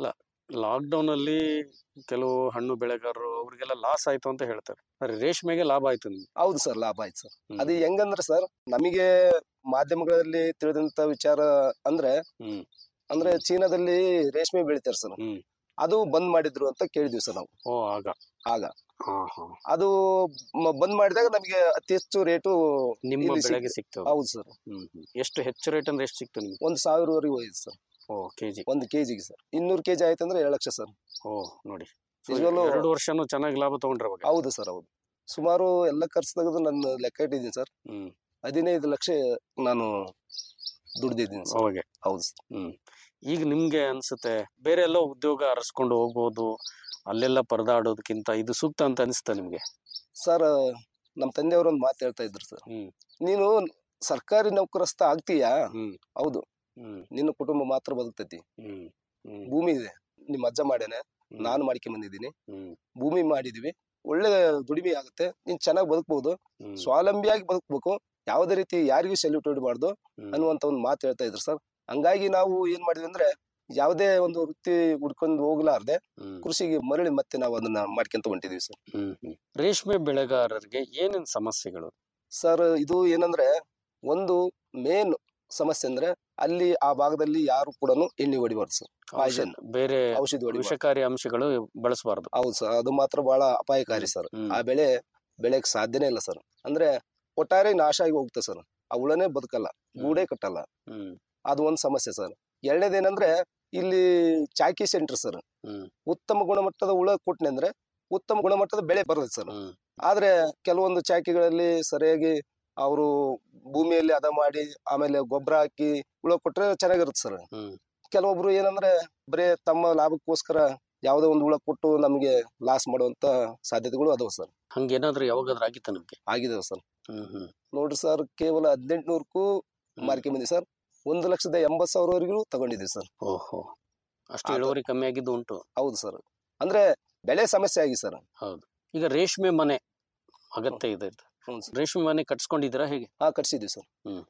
ಲಾಕ್ ಡೌನ್ ಅಲ್ಲಿ ಕೆಲವು ಹಣ್ಣು ಬೆಳೆಗಾರರು ಅವ್ರಿಗೆಲ್ಲ ಲಾಸ್ ಆಯ್ತು ಅಂತ ಹೇಳ್ತಾರೆ ಆದ್ರೆ ರೇಷ್ಮೆಗೆ ಲಾಭ ಆಯ್ತು ನಿಮ್ಗೆ ಹೌದು ಸರ್ ಲಾಭ ಆಯ್ತು ಸರ್ ಹ್ಮ್. ಅದು ಹೆಂಗಂದ್ರೆ ಸರ್ ನಮಗೆ ಮಾಧ್ಯಮಗಳಲ್ಲಿ ತಿಳಿದಂತ ವಿಚಾರ ಅಂದ್ರೆ ಹ್ಮ್ ಅಂದ್ರೆ ಚೀನಾದಲ್ಲಿ ರೇಷ್ಮೆ ಬೆಳಿತಾರೆ ಸರ್ ಹ್ಮ್. ಅದು ಬಂದ್ ಮಾಡಿದ್ರು ಅಂತ ಕೇಳಿದ್ವಿ ಸರ್ ನಾವು ಓ ಆಗ ಆಗ ಹಾ ಹಾ ಅದು ಮ- ಬಂದ್ ಮಾಡಿದಾಗ ನಮಗೆ ಅತಿ ಹೆಚ್ಚು ರೇಟು ನಿಮ್ಮ ಇಲ್ಲಿ ಬೆಳೆಗೆ ಸಿಕ್ತು. ಸಿಕ್ತು ಹೌದು ಸರ್ ಹ್ಮ್ ಹ್ಮ್. ಎಷ್ಟು ಹೆಚ್ಚು ರೇಟ್ ಅಂದ್ರೆ ಎಷ್ಟು ಸಿಕ್ತು ನಿಮ್ಗೆ ಒಂದ್ ಸಾವಿರವರೆಗೂ ಹೋಯ್ತು ಸರ್ ಓ ಕೆಜಿ ಒಂದು ಕೆಜಿಗೆ ಸರ್ ಇನ್ನೂರು ಕೆಜಿ ಆಯ್ತು ಅಂದ್ರೆ ಏಳು ಲಕ್ಷ ಸರ್ ಓ ನೋಡಿ So, ನಿಜವಾಗ್ಲೂ ಎರಡು ವರ್ಷನೂ ಚೆನ್ನಾಗಿ ಲಾಭ ತಗೊಂಡ್ರೆ ಅವಾಗ ಹೌದು ಸರ್ ಹೌದು ಸುಮಾರು ಎಲ್ಲ ಖರ್ಚು ತೆಗೆದು ನಾನು ಲೆಕ್ಕ ಇಟ್ಟಿದ್ದೀನಿ ಸರ್ ಹ್ಮ್ ಹದಿನೈದು ಲಕ್ಷ ನಾನು ದುಡ್ದಿದ್ದೀನಿ ಸರ್ ಅವಾಗೆ ಹೌದು ಸರ್ ಹ್ಮ್ ಈಗ ನಿಮ್ಗೆ ಅನ್ಸುತ್ತೆ ಬೇರೆ ಎಲ್ಲ ಉದ್ಯೋಗ ಅರಸ್ಕೊಂಡು ಹೋಗ್ಬೋದು ಅಲ್ಲೆಲ್ಲ ಪರದಾಡೋದಕ್ಕಿಂತ ಇದು ಸೂಕ್ತ ಅಂತ ಅನಿಸ್ತಾ ನಿಮ್ಗೆ ಸರ್ ನಮ್ಮ ತಂದೆಯವರು ಒಂದು ಮಾತು ಹೇಳ್ತಾ ಇದ್ರು ಸರ್ ಹ್ಮ್ ನೀನು ಸರ್ಕಾರಿ ನೌಕರಸ್ಥ ಆಗ್ತೀಯಾ ಹ್ಮ್ ಹೌದು ಹ್ಮ್ ನಿನ್ನ ಕುಟುಂಬ ಮಾತ್ರ ಬದುಕ್ತೈತಿ ಹ್ಮ್ ಹ್ಮ್ ಭೂಮಿ ಇದೆ ನಿಮ್ಮ ಅಜ್ಜ ಮಾಡ್ಯಾನೆ ಹ್ಮ್. ನಾನು ಮಾಡ್ಕೊಂಡ್ ಬಂದಿದ್ದೀನಿ ಹ್ಮ್ ಭೂಮಿ ಮಾಡಿದೀವಿ ಒಳ್ಳೆ ದುಡಿಮೆ ಆಗುತ್ತೆ ನೀನ್ ಚೆನ್ನಾಗಿ ಬದುಕಬಹುದು ಹ್ಮ್ ಸ್ವಾವಲಂಬಿಯಾಗಿ ಬದುಕಬೇಕು ಯಾವುದೇ ರೀತಿ ಯಾರಿಗೂ ಸೆಲ್ಯೂಟ್ ಹೊಡಿಬಾರ್ದು ಹ್ಮ್. ಅನ್ನುವಂತ ಒಂದು ಮಾತು ಹೇಳ್ತಾ ಇದ್ರು ಸರ್ ಹಂಗಾಗಿ ನಾವು ಏನ್ ಮಾಡಿದ್ವಿ ಅಂದ್ರೆ ಯಾವುದೇ ಒಂದು ವೃತ್ತಿ ಹುಡ್ಕೊಂಡು ಹೋಗ್ಲಾರ್ದೆ ಹ್ಮ್ ಕೃಷಿಗೆ ಮರಳಿ ಮತ್ತೆ ನಾವು ಅದನ್ನ ಮಾಡ್ಕೊಂತ ಹೊಂಟಿದೀವಿ ಸರ್ ಹ್ಮ್ ಹ್ಮ್. ರೇಷ್ಮೆ ಬೆಳೆಗಾರರಿಗೆ ಏನೇನ್ ಸಮಸ್ಯೆಗಳು ಸರ್ ಇದು ಏನಂದ್ರೆ ಒಂದು ಮೇನ್ ಸಮಸ್ಯೆ ಅಂದ್ರೆ ಅಲ್ಲಿ ಆ ಭಾಗದಲ್ಲಿ ಯಾರು ಕೂಡ ಎಣ್ಣೆ ಹೊಡಿಬಾರ್ದು ಸರ್ Poison. ಔಷಧ- ಬೇರೆ ಔಷಧಿ ಹೊಡಿಬಾರ್ದು ವಿಷಕಾರಿ ಅಂಶಗಳು ಬಳಸಬಾರ್ದು ಹೌದು ಸರ್ ಅದು ಮಾತ್ರ ಬಹಳ ಅಪಾಯಕಾರಿ ಸರ್ ಆ ಬೆಳೆ ಬೆಳೆಯಕ್ ಸಾಧ್ಯನೇ ಇಲ್ಲ ಸರ್ ಅಂದ್ರೆ ಒಟ್ಟಾರೆ ನಾಶ ಆಗಿ ಹೋಗುತ್ತೆ ಸರ್ ಆ ಹುಳನೇ ಬದುಕಲ್ಲ ಗೂಡೇ ಕಟ್ಟಲ್ಲ ಹ್ಮ್ ಅದು ಒಂದ್ ಸಮಸ್ಯೆ ಸರ್ ಎರಡನೇದೇನಂದ್ರೆ ಇಲ್ಲಿ ಚಾಕಿ ಸೆಂಟರ್ ಸರ್ ಹ್ಮ್ ಉತ್ತಮ ಗುಣಮಟ್ಟದ ಹುಳ ಕೊಟ್ನೆ ಅಂದ್ರೆ ಉತ್ತಮ ಗುಣಮಟ್ಟದ ಬೆಳೆ ಬರ್ತದೆ ಸರ್ ಹ್ಮ್ ಆದ್ರೆ ಕೆಲವೊಂದು ಚಾಕಿಗಳಲ್ಲಿ ಸರಿಯಾಗಿ ಅವರು ಭೂಮಿಯಲ್ಲಿ ಹದ ಮಾಡಿ ಆಮೇಲೆ ಗೊಬ್ಬರ ಹಾಕಿ ಹುಳ ಕೊಟ್ರೆ ಚೆನ್ನಾಗಿರುತ್ತೆ ಸರ್ ಹ್ಮ್ ಕೆಲವೊಬ್ರು ಏನಂದ್ರೆ ಬರೇ ತಮ್ಮ ಲಾಭಕ್ಕೋಸ್ಕರ ಯಾವುದೋ ಒಂದು ಹುಳ ಕೊಟ್ಟು ನಮಗೆ ಲಾಸ್ ಮಾಡುವಂತ ಸಾಧ್ಯತೆಗಳು ಅದಾವ ಸರ್ ಹಂಗೇನಾದ್ರೂ ಯಾವಾಗಾದ್ರೂ ಆಗಿತ್ತ ನಿಮ್ಗೆ ಆಗಿದಾವ ಸರ್ ಹ್ಮ್ ಹ್ಮ್ ನೋಡ್ರಿ ಸರ್ ಕೇವಲ ಹದಿನೆಂಟುನೂರಕ್ಕೂ ಮಾರ್ಕೆ ಬಂದಿ ಸರ್ ಒಂದು ಲಕ್ಷದ ಎಂಬತ್ ಸಾವಿರವರೆಗೂ ತಗೊಂಡಿದ್ದೀವಿ ಸರ್ ಓಹೋ ಅಷ್ಟು ಅದು- ಇಳುವರಿ ಕಮ್ಮಿ ಆಗಿದ್ದು ಉಂಟು ಹೌದು ಸರ್ ಅಂದ್ರೆ ಬೆಳೆ ಸಮಸ್ಯೆ ಆಗಿ ಸರ್ ಹೌದು ಈಗ ರೇಷ್ಮೆ ಮನೆ ಅಗತ್ಯ ಇದೆ ಇದು. ಹ್ಞೂ ಸರ್ ರೇಷ್ಮೆ ಮನೆ ಕಟ್ಸ್ಕೊಂಡಿದ್ದೀರಾ ಹೇಗೆ ಹಾ ಕಟ್ಸಿದ್ವಿ ಸರ್ ಹ್ಮ್ ಹ್ಮ್.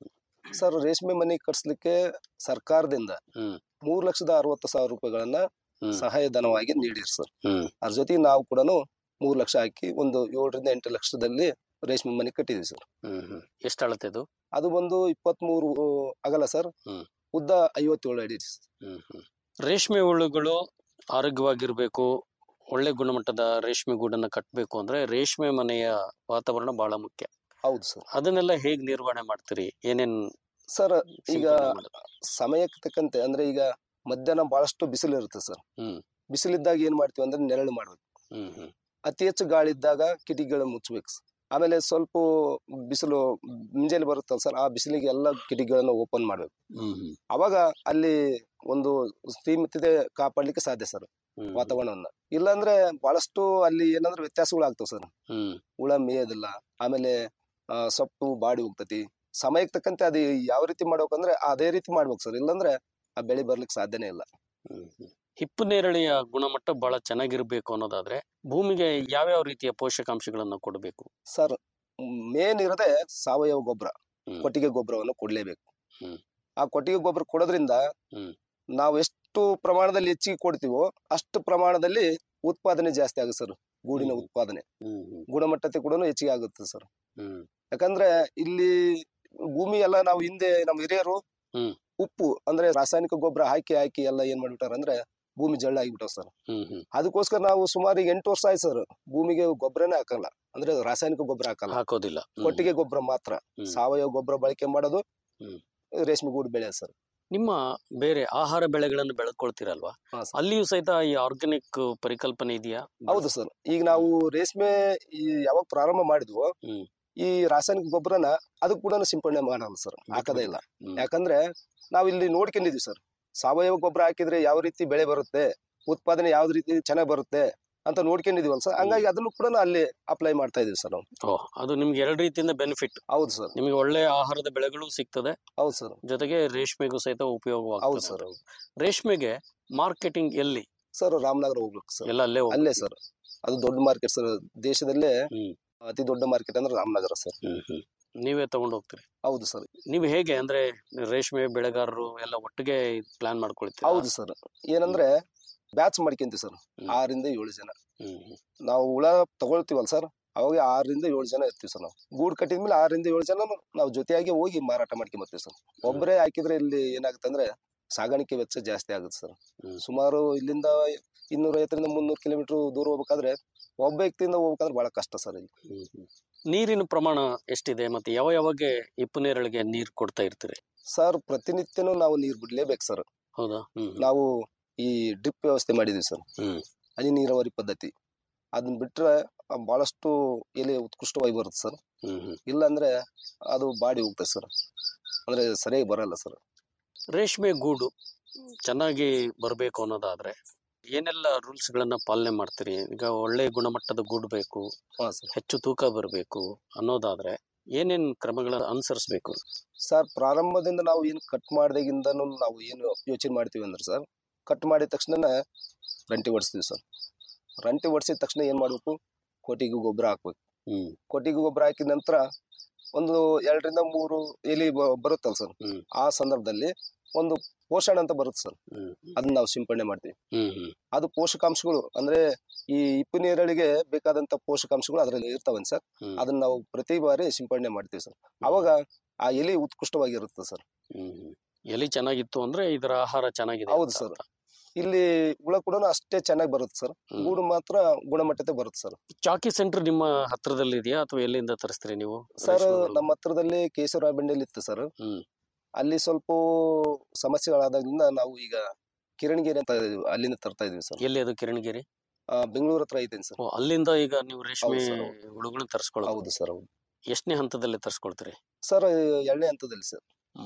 ಸರ್ ರೇಷ್ಮೆ ಮನೆ ಕಟ್ಸ್ಲಿಕ್ಕೆ ಸರ್ಕಾರದಿಂದ ಹ್ಮ್. ಮೂರ್ ಲಕ್ಷದ ಅರವತ್ತು ಸಾವಿರ ರೂಪಾಯಿಗಳನ್ನ ಹ್ಮ್. ಸಹಾಯಧನವಾಗಿ ನೀಡಿರ್ ಸರ್ ಹ್ಮ್ ಅದ್ರ ಜೊತೆಗೆ ನಾವು ಕೂಡ ಮೂರ್ ಲಕ್ಷ ಹಾಕಿ ಒಂದು ಏಳರಿಂದ ಎಂಟು ಲಕ್ಷದಲ್ಲಿ ರೇಷ್ಮೆ ಮನೆ ಕಟ್ಟಿದ್ವಿ ಸರ್ ಹ್ಮ್ ಹ್ಮ್ ಎಷ್ಟು ಅಳತೆದು ಅದು ಬಂದು ಇಪ್ಪತ್ಮೂರು ಅಗಲ ಸರ್ ಹ್ಮ್. ಉದ್ದ ಐವತ್ತೇಳು ಅಡಿ ಸರ್. ಹ್ಮ್ ಹ್ಮ್ ರೇಷ್ಮೆ ಹುಳುಗಳು ಆರೋಗ್ಯವಾಗಿರ್ಬೇಕು ಒಳ್ಳೆ ಗುಣಮಟ್ಟದ ರೇಷ್ಮೆ ಗೂಡನ್ನ ಕಟ್ಟಬೇಕು ಅಂದ್ರೆ ರೇಷ್ಮೆ ಮನೆಯ ವಾತಾವರಣ ಬಹಳ ಮುಖ್ಯ ಹೌದು ಸರ್ ಅದನ್ನೆಲ್ಲ ಹೇಗ್ ನಿರ್ವಹಣೆ ಮಾಡ್ತೀರಿ ಏನೇನ್ ಸರ್ ಈಗ ಸಿಂಪಡಣೆ ಮಾಡೋದು? ಸಮಯಕ್ಕೆ ತಕ್ಕಂತೆ ಅಂದ್ರೆ ಈಗ ಮಧ್ಯಾಹ್ನ ಬಹಳಷ್ಟು ಬಿಸಿಲು ಇರುತ್ತೆ ಸರ್ ಹ್ಮ್. ಬಿಸಿಲಿದ್ದಾಗ ಏನ್ ಮಾಡ್ತೀವಿ ಅಂದ್ರೆ ನೆರಳು ಮಾಡ್ಬೇಕು ಹ್ಮ್ ಹ್ಮ್ ಅತಿ ಹೆಚ್ಚು ಗಾಳಿ ಇದ್ದಾಗ ಕಿಟಕಿಗಳನ್ನ ಮುಚ್ಚಬೇಕು ಸರ್. ಆಮೇಲೆ ಸ್ವಲ್ಪ ಬಿಸಿಲು ಮುಂಜಾನೆ ಬರುತ್ತಲ್ಲ ಸರ್ ಆ ಬಿಸಿಲಿಗೆ ಎಲ್ಲ ಕಿಟಕಿಗಳನ್ನ ಓಪನ್ ಮಾಡ್ಬೇಕು ಹ್ಮ್ ಹ್ಮ್ ಅವಾಗ ಅಲ್ಲಿ ಒಂದು ಸ್ಥಿಮಿತತೆ ಕಾಪಾಡ್ಲಿಕ್ಕೆ ಸಾಧ್ಯ ಸರ್ ಹ್ಮ್ ವಾತಾವರಣವನ್ನ ಇಲ್ಲಾಂದ್ರೆ ಬಹಳಷ್ಟು ಅಲ್ಲಿ ಏನಂದ್ರೆ ವ್ಯತ್ಯಾಸಗಳು ಆಗ್ತಾವ ಸರ್ ಹ್ಮ್ ಹುಳ ಮೇಯೋದಿಲ್ಲ ಆಮೇಲೆ ಆ, ಸೊಪ್ಪು ಬಾಡಿ ಹೋಗ್ತತಿ ಸಮಯಕ್ಕೆ ತಕ್ಕಂತೆ ಅದು ಯಾವ ರೀತಿ ಮಾಡ್ಬೇಕಂದ್ರೆ ಅದೇ ರೀತಿ ಮಾಡ್ಬೇಕು ಸರ್ ಇಲ್ಲಾಂದ್ರೆ ಆ ಬೆಳೆ ಬರ್ಲಿಕ್ಕೆ ಸಾಧ್ಯನೇ ಇಲ್ಲ ಹ್ಮ್ ಹ್ಮ್. ಹಿಪ್ಪು ನೇರಳೆಯ ಗುಣಮಟ್ಟ ಬಹಳ ಚೆನ್ನಾಗಿರ್ಬೇಕು ಅನ್ನೋದಾದ್ರೆ ಭೂಮಿಗೆ ಯಾವ್ಯಾವ ರೀತಿಯ ಪೋಷಕಾಂಶಗಳನ್ನ ಕೊಡಬೇಕು ಸರ್ ಮೇನ್ ಇರೋದೇ ಸಾವಯವ ಗೊಬ್ಬರ ಹ್ಮ್. ಕೊಟ್ಟಿಗೆ ಗೊಬ್ಬರವನ್ನು ಕೊಡ್ಲೇಬೇಕು ಹ್ಮ್. ಆ ಕೊಟ್ಟಿಗೆ ಗೊಬ್ಬರ ಕೊಡೋದ್ರಿಂದ ಹ್ಮ್. ನಾವು ಎಷ್ಟು ಪ್ರಮಾಣದಲ್ಲಿ ಹೆಚ್ಚಿಗೆ ಕೊಡ್ತೀವೋ ಅಷ್ಟು ಪ್ರಮಾಣದಲ್ಲಿ ಉತ್ಪಾದನೆ ಜಾಸ್ತಿ ಆಗುತ್ತೆ ಸರ್ ಗೂಡಿನ ಹ್ಮ್. ಉತ್ಪಾದನೆ ಹ್ಮ್ ಹ್ಮ್ ಗುಣಮಟ್ಟತೆ ಕೂಡ ಹೆಚ್ಚಿಗೆ ಆಗುತ್ತೆ ಸರ್ ಹ್ಮ್ ಯಾಕಂದ್ರೆ ಇಲ್ಲಿ ಭೂಮಿ ಎಲ್ಲ ನಾವು ಹಿಂದೆ ನಮ್ಮ ಹಿರಿಯರು ಹ್ಮ್. ಉಪ್ಪು ಅಂದ್ರೆ ರಾಸಾಯನಿಕ ಗೊಬ್ಬರ ಹಾಕಿ ಹಾಕಿ ಎಲ್ಲ ಏನ್ ಮಾಡ್ಬಿಟ್ಟಾರ ಅಂದ್ರೆ ಭೂಮಿ ಜಳ್ಳ ಆಗಿಬಿಟ್ಟಾವ ಸರ್ ಹ್ಮ್ ಹ್ಮ್ ಅದಕ್ಕೋಸ್ಕರ ನಾವು ಸುಮಾರು ಈಗ ಎಂಟು ವರ್ಷ ಆಯ್ತು ಸರ್ ಭೂಮಿಗೆ ಗೊಬ್ಬರನೇ ಹಾಕಲ್ಲ ಅಂದ್ರೆ ರಾಸಾಯನಿಕ ಗೊಬ್ಬರ ಹಾಕಲ್ಲ ಹಾಕೋದಿಲ್ಲ ಹ್ಮ್. ಕೊಟ್ಟಿಗೆ ಗೊಬ್ಬರ ಮಾತ್ರ ಹ್ಮ್. ಸಾವಯವ ಗೊಬ್ಬರ ಬಳಕೆ ಮಾಡೋದು ಹ್ಮ್. ರೇಷ್ಮೆ ಗೂಡು ಬೆಳೆ ಸರ್ ನಿಮ್ಮ ಬೇರೆ ಆಹಾರ ಬೆಳೆಗಳನ್ನು ಬೆಳೆದ್ಕೊಳ್ತೀರಲ್ವಾ ಹಾ ಸರ್. ಅಲ್ಲಿಯೂ ಸಹಿತ ಈ ಆರ್ಗಾನಿಕ್ ಪರಿಕಲ್ಪನೆ ಇದೆಯಾ ಹೌದು ಸರ್ ಈಗ ನಾವು ರೇಷ್ಮೆ ಈ ಯಾವಾಗ ಪ್ರಾರಂಭ ಮಾಡಿದ್ವೋ ಹ್ಮ್. ಈ ರಾಸಾಯನಿಕ ಗೊಬ್ಬರನ ಅದಕ್ಕೆ ಕೂಡ ಸಿಂಪಡಣೆ ಮಾಡಲ್ಲ ಸರ್ ಹಾಕದೇ ಇಲ್ಲ ಹ್ಮ್. ಯಾಕಂದ್ರೆ ನಾವು ಇಲ್ಲಿ ನೋಡ್ಕೊಂಡಿದೀವಿ ಸರ್ ಸಾವಯವ ಗೊಬ್ಬರ ಹಾಕಿದ್ರೆ ಯಾವ ರೀತಿ ಬೆಳೆ ಬರುತ್ತೆ ಉತ್ಪಾದನೆ ಯಾವ್ದು ರೀತಿ ಚೆನ್ನಾಗಿ ಬರುತ್ತೆ ಅಂತ ನೋಡ್ಕೊಂಡಿದೀವಲ್ಲ ಸರ್ ಹಂಗಾಗಿ ಅದನ್ನು ಕೂಡ ಅಲ್ಲಿ ಅಪ್ಲೈ ಮಾಡ್ತಾ ಇದೀವಿ ಸರ್ ನಾವು ಓ ಅದು ನಿಮ್ಗೆ ಎರಡು ರೀತಿಯಿಂದ ಬೆನಿಫಿಟ್ ಹೌದು ಸರ್ ನಿಮಗೆ ಒಳ್ಳೆ ಆಹಾರದ ಬೆಳೆಗಳು ಸಿಗ್ತದೆ ಹೌದು ಸರ್ ಜೊತೆಗೆ ರೇಷ್ಮೆಗೂ ಸಹಿತ ಹೌದು ಉಪಯೋಗವಾಗ್ತದೆ ಸರ್ ಅದು. ರೇಷ್ಮೆಗೆ ಮಾರ್ಕೆಟಿಂಗ್ ಎಲ್ಲಿ ಸರ್ ರಾಮನಗರ ಹೋಗ್ಬೇಕು ಸರ್ ಎಲ್ಲ ಅಲ್ಲೇ ಹೋಗ್ಬೇಕು. ಅಲ್ಲೇ ಸರ್ ಅದು ದೊಡ್ಡ ಮಾರ್ಕೆಟ್ ಸರ್ ದೇಶದಲ್ಲೇ ಹ್ಮ್. ಅತಿ ದೊಡ್ಡ ಮಾರ್ಕೆಟ್ ಅಂದ್ರೆ ರಾಮನಗರ ಸರ್ ಹ್ಮ್ ಹ್ಮ್ ನೀವೇ ತಗೊಂಡು ಹೋಗ್ತೀರಿ ಹೌದು ಸರ್ ನೀವು ಹೇಗೆ ಅಂದ್ರೆ ರೇಷ್ಮೆ ಬೆಳೆಗಾರರು ಎಲ್ಲ ಒಟ್ಟಿಗೆ ಪ್ಲಾನ್ ಮಾಡ್ಕೊಳ್ತೀರಾ ಹೌದು ಸರ್ ಏನಂದ್ರೆ ಬ್ಯಾಚ್ ಮಾಡ್ಕೊಂತೀವಿ ಸರ್ ಹ್ಮ್. ಆರರಿಂದ ಏಳು ಜನ ಹ್ಮ್ ಹ್ಮ್. ನಾವು ಹುಳ ತಗೊಳ್ತೀವಲ್ಲ ಸರ್ ಅವಾಗ ಆರರಿಂದ ಏಳು ಜನ ಇರ್ತೀವಿ ಸರ್ ನಾವು ಗೂಡು ಕಟ್ಟಿದ್ಮೇಲೆ ಆರರಿಂದ ಏಳು ಜನ ನಾವು ಜೊತೆಯಾಗಿ ಹೋಗಿ ಮಾರಾಟ ಮಾಡ್ಕೊಂಬರ್ತೀವಿ ಸರ್ ಒಬ್ಬರೇ ಹಾಕಿದ್ರೆ ಇಲ್ಲಿ ಏನಾಗುತ್ತೆ ಅಂದ್ರೆ ಸಾಗಾಣಿಕೆ ವೆಚ್ಚ ಜಾಸ್ತಿ ಆಗುತ್ತೆ ಸರ್ ಹ್ಮ್. ಸುಮಾರು ಇಲ್ಲಿಂದ ಇನ್ನೂರ ಐವತ್ತರಿಂದ ಮುನ್ನೂರು ಕಿಲೋಮೀಟರ್ ದೂರ ಹೋಗ್ಬೇಕಾದ್ರೆ ಒಬ್ಬ ವ್ಯಕ್ತಿಯಿಂದ ಹೋಗ್ಬೇಕಾದ್ರೆ ಬಹಳ ಕಷ್ಟ ಸರ್ ಇಲ್ಲಿ ಹ್ಮ್ ಹ್ಮ್. ನೀರಿನ ಪ್ರಮಾಣ ಎಷ್ಟಿದೆ ಮತ್ತೆ ಯಾವ ಯಾವಾಗ ಹಿಪ್ಪು ನೇರಳಿಗೆ ನೀರು ಕೊಡ್ತಾ ಇರ್ತೀರಿ ಸರ್ ಪ್ರತಿನಿತ್ಯನೂ ನಾವು ನೀರು ಬಿಡ್ಲೇಬೇಕು ಸರ್ ಹೌದಾ ಹ್ಮ್ ಹ್ಮ್. ನಾವು ಈ ಡ್ರಿಪ್ ವ್ಯವಸ್ಥೆ ಮಾಡಿದೀವಿ ಸರ್ ಹ್ಮ್. ಹನಿ ನೀರಾವರಿ ಪದ್ಧತಿ ಅದನ್ನ ಬಿಟ್ರೆ ಆ, ಬಹಳಷ್ಟು ಎಲೆ ಉತ್ಕೃಷ್ಟವಾಗಿ ಬರುತ್ತೆ ಸರ್ ಹ್ಮ್ ಹ್ಮ್. ಇಲ್ಲಾಂದ್ರೆ ಅದು ಬಾಡಿ ಹೋಗ್ತದೆ ಸರ್ ಅಂದ್ರೆ ಸರಿಯಾಗಿ ಬರಲ್ಲ ಸರ್ ರೇಷ್ಮೆ ಗೂಡು ಚೆನ್ನಾಗಿ ಬರಬೇಕು ಅನ್ನೋದಾದ್ರೆ ಏನೆಲ್ಲ ರೂಲ್ಸ್ ಗಳನ್ನ ಪಾಲನೆ ಮಾಡ್ತೀರಿ ಈಗ ಒಳ್ಳೆ ಗುಣಮಟ್ಟದ ಗೂಡು ಬೇಕು ಹಾ ಸರ್ ಹೆಚ್ಚು ತೂಕ ಬರಬೇಕು ಅನ್ನೋದಾದ್ರೆ ಏನೇನ್ ಕ್ರಮಗಳನ್ನ ಅನುಸರಿಸಬೇಕು ಸರ್ ಪ್ರಾರಂಭದಿಂದ ನಾವು ಏನು ಕಟ್ ಮಾಡಿದಾಗಿಂದನೂ ನಾವು ಏನು ಯೋಚನೆ ಮಾಡ್ತೀವಿ ಅಂದ್ರೆ ಸರ್ ಕಟ್ ಮಾಡಿದ ತಕ್ಷಣ ರಂಟಿ ಹೊಡಿಸ್ತೀವಿ ಸರ್ ರಂಟಿ ಹೊಡಿಸಿದ ತಕ್ಷಣ ಏನ್ ಮಾಡ್ಬೇಕು ಕೊಟ್ಟಿಗೆ ಗೊಬ್ಬರ ಹಾಕ್ಬೇಕು ಹ್ಮ್ ಕೊಟ್ಟಿಗೆ ಗೊಬ್ಬರ ಹಾಕಿದ ನಂತರ ಒಂದು ಎರಡರಿಂದ ಮೂರು ಎಲಿ ಬ- ಬರುತ್ತಲ್ಲ ಸರ್ ಹ್ಮ್. ಆ ಸಂದರ್ಭದಲ್ಲಿ ಒಂದು ಪೋಷಣ ಅಂತ ಬರುತ್ತೆ ಸರ್ ಹ್ಮ್ ಅದನ್ನ ನಾವು ಸಿಂಪಡಣೆ ಮಾಡ್ತೀವಿ ಹ್ಮ್ ಹ್ಮ್ ಅದು ಪೋಷಕಾಂಶಗಳು ಅಂದ್ರೆ ಈ ಇಪ್ಪು ನೇರಳಿಗೆ ಬೇಕಾದಂತ ಪೋಷಕಾಂಶಗಳು ಅದರಲ್ಲಿ ಇರ್ತಾವೆ ಸರ್ ಹ್ಮ್. ಅದನ್ನ ನಾವು ಪ್ರತಿ ಬಾರಿ ಸಿಂಪಡಣೆ ಮಾಡ್ತೀವಿ ಸರ್ ಅವಾಗ ಆ ಎಲೆ ಉತ್ಕೃಷ್ಟವಾಗಿರುತ್ತೆ ಸರ್ ಹ್ಮ್ ಹ್ಮ್. ಎಲಿ ಚೆನ್ನಾಗಿತ್ತು ಅಂದ್ರೆ ಇದರ ಆಹಾರ ಚೆನ್ನಾಗಿದೆ ಹೌದು ಅಂತ ಸರ್. ಅರ್ಥ. ಇಲ್ಲಿ ಹುಳ ಕೂಡ ಅಷ್ಟೇ ಚೆನ್ನಾಗಿ ಬರುತ್ತೆ ಸರ್ ಹ್ಮ್. ಗೂಡು ಮಾತ್ರ ಗುಣಮಟ್ಟತೆ ಬರುತ್ತೆ ಸರ್ ಚಾಕಿ ಸೆಂಟರ್ ನಿಮ್ಮ ಹತ್ರದಲ್ಲಿ ಇದೆಯಾ ಅಥವಾ ಎಲ್ಲಿಂದ ತರಿಸ್ತೀರಿ ನೀವು ಸರ್ ರೇಷ್ಮೆ ಹುಳು? ನಮ್ಮ ಹತ್ರದಲ್ಲಿ ಕೇಶವರಾಯ ಬಂಡೆಯಲ್ಲಿ ಇತ್ತು ಸರ್ ಹ್ಮ್. ಅಲ್ಲಿ ಸ್ವಲ್ಪ ಸಮಸ್ಯೆಗಳಾದಾಗ್ಲಿಂದ ನಾವು ಈಗ ಕಿರಣಿಗೆರೆ ಅಂತ ಇದೀವಿ, ಅಲ್ಲಿಂದ ತರ್ತಾ ಇದೀವಿ ಸರ್ ಎಲ್ಲಿ ಅದು ಕಿರಣಗಿರಿ ಆ, ಬೆಂಗಳೂರು ಹತ್ರ ಐತೇನೆ ಸರ್ ಓ ಅಲ್ಲಿಂದ ಈಗ ನೀವು ರೇಷ್ಮೆ ಹೌದು ಸರ್, ಹೌದು. ಹುಳುಗಳನ್ನ ತರಿಸ್ಕೊಳ್ಳೋದು ಹೌದು ಸರ್ ಹೌದು ಎಷ್ಟನೇ ಹಂತದಲ್ಲಿ ತರಿಸ್ಕೊಳ್ತೀರಿ ಸರ್ ಎರಡನೇ ಹಂತದಲ್ಲಿ ಸರ್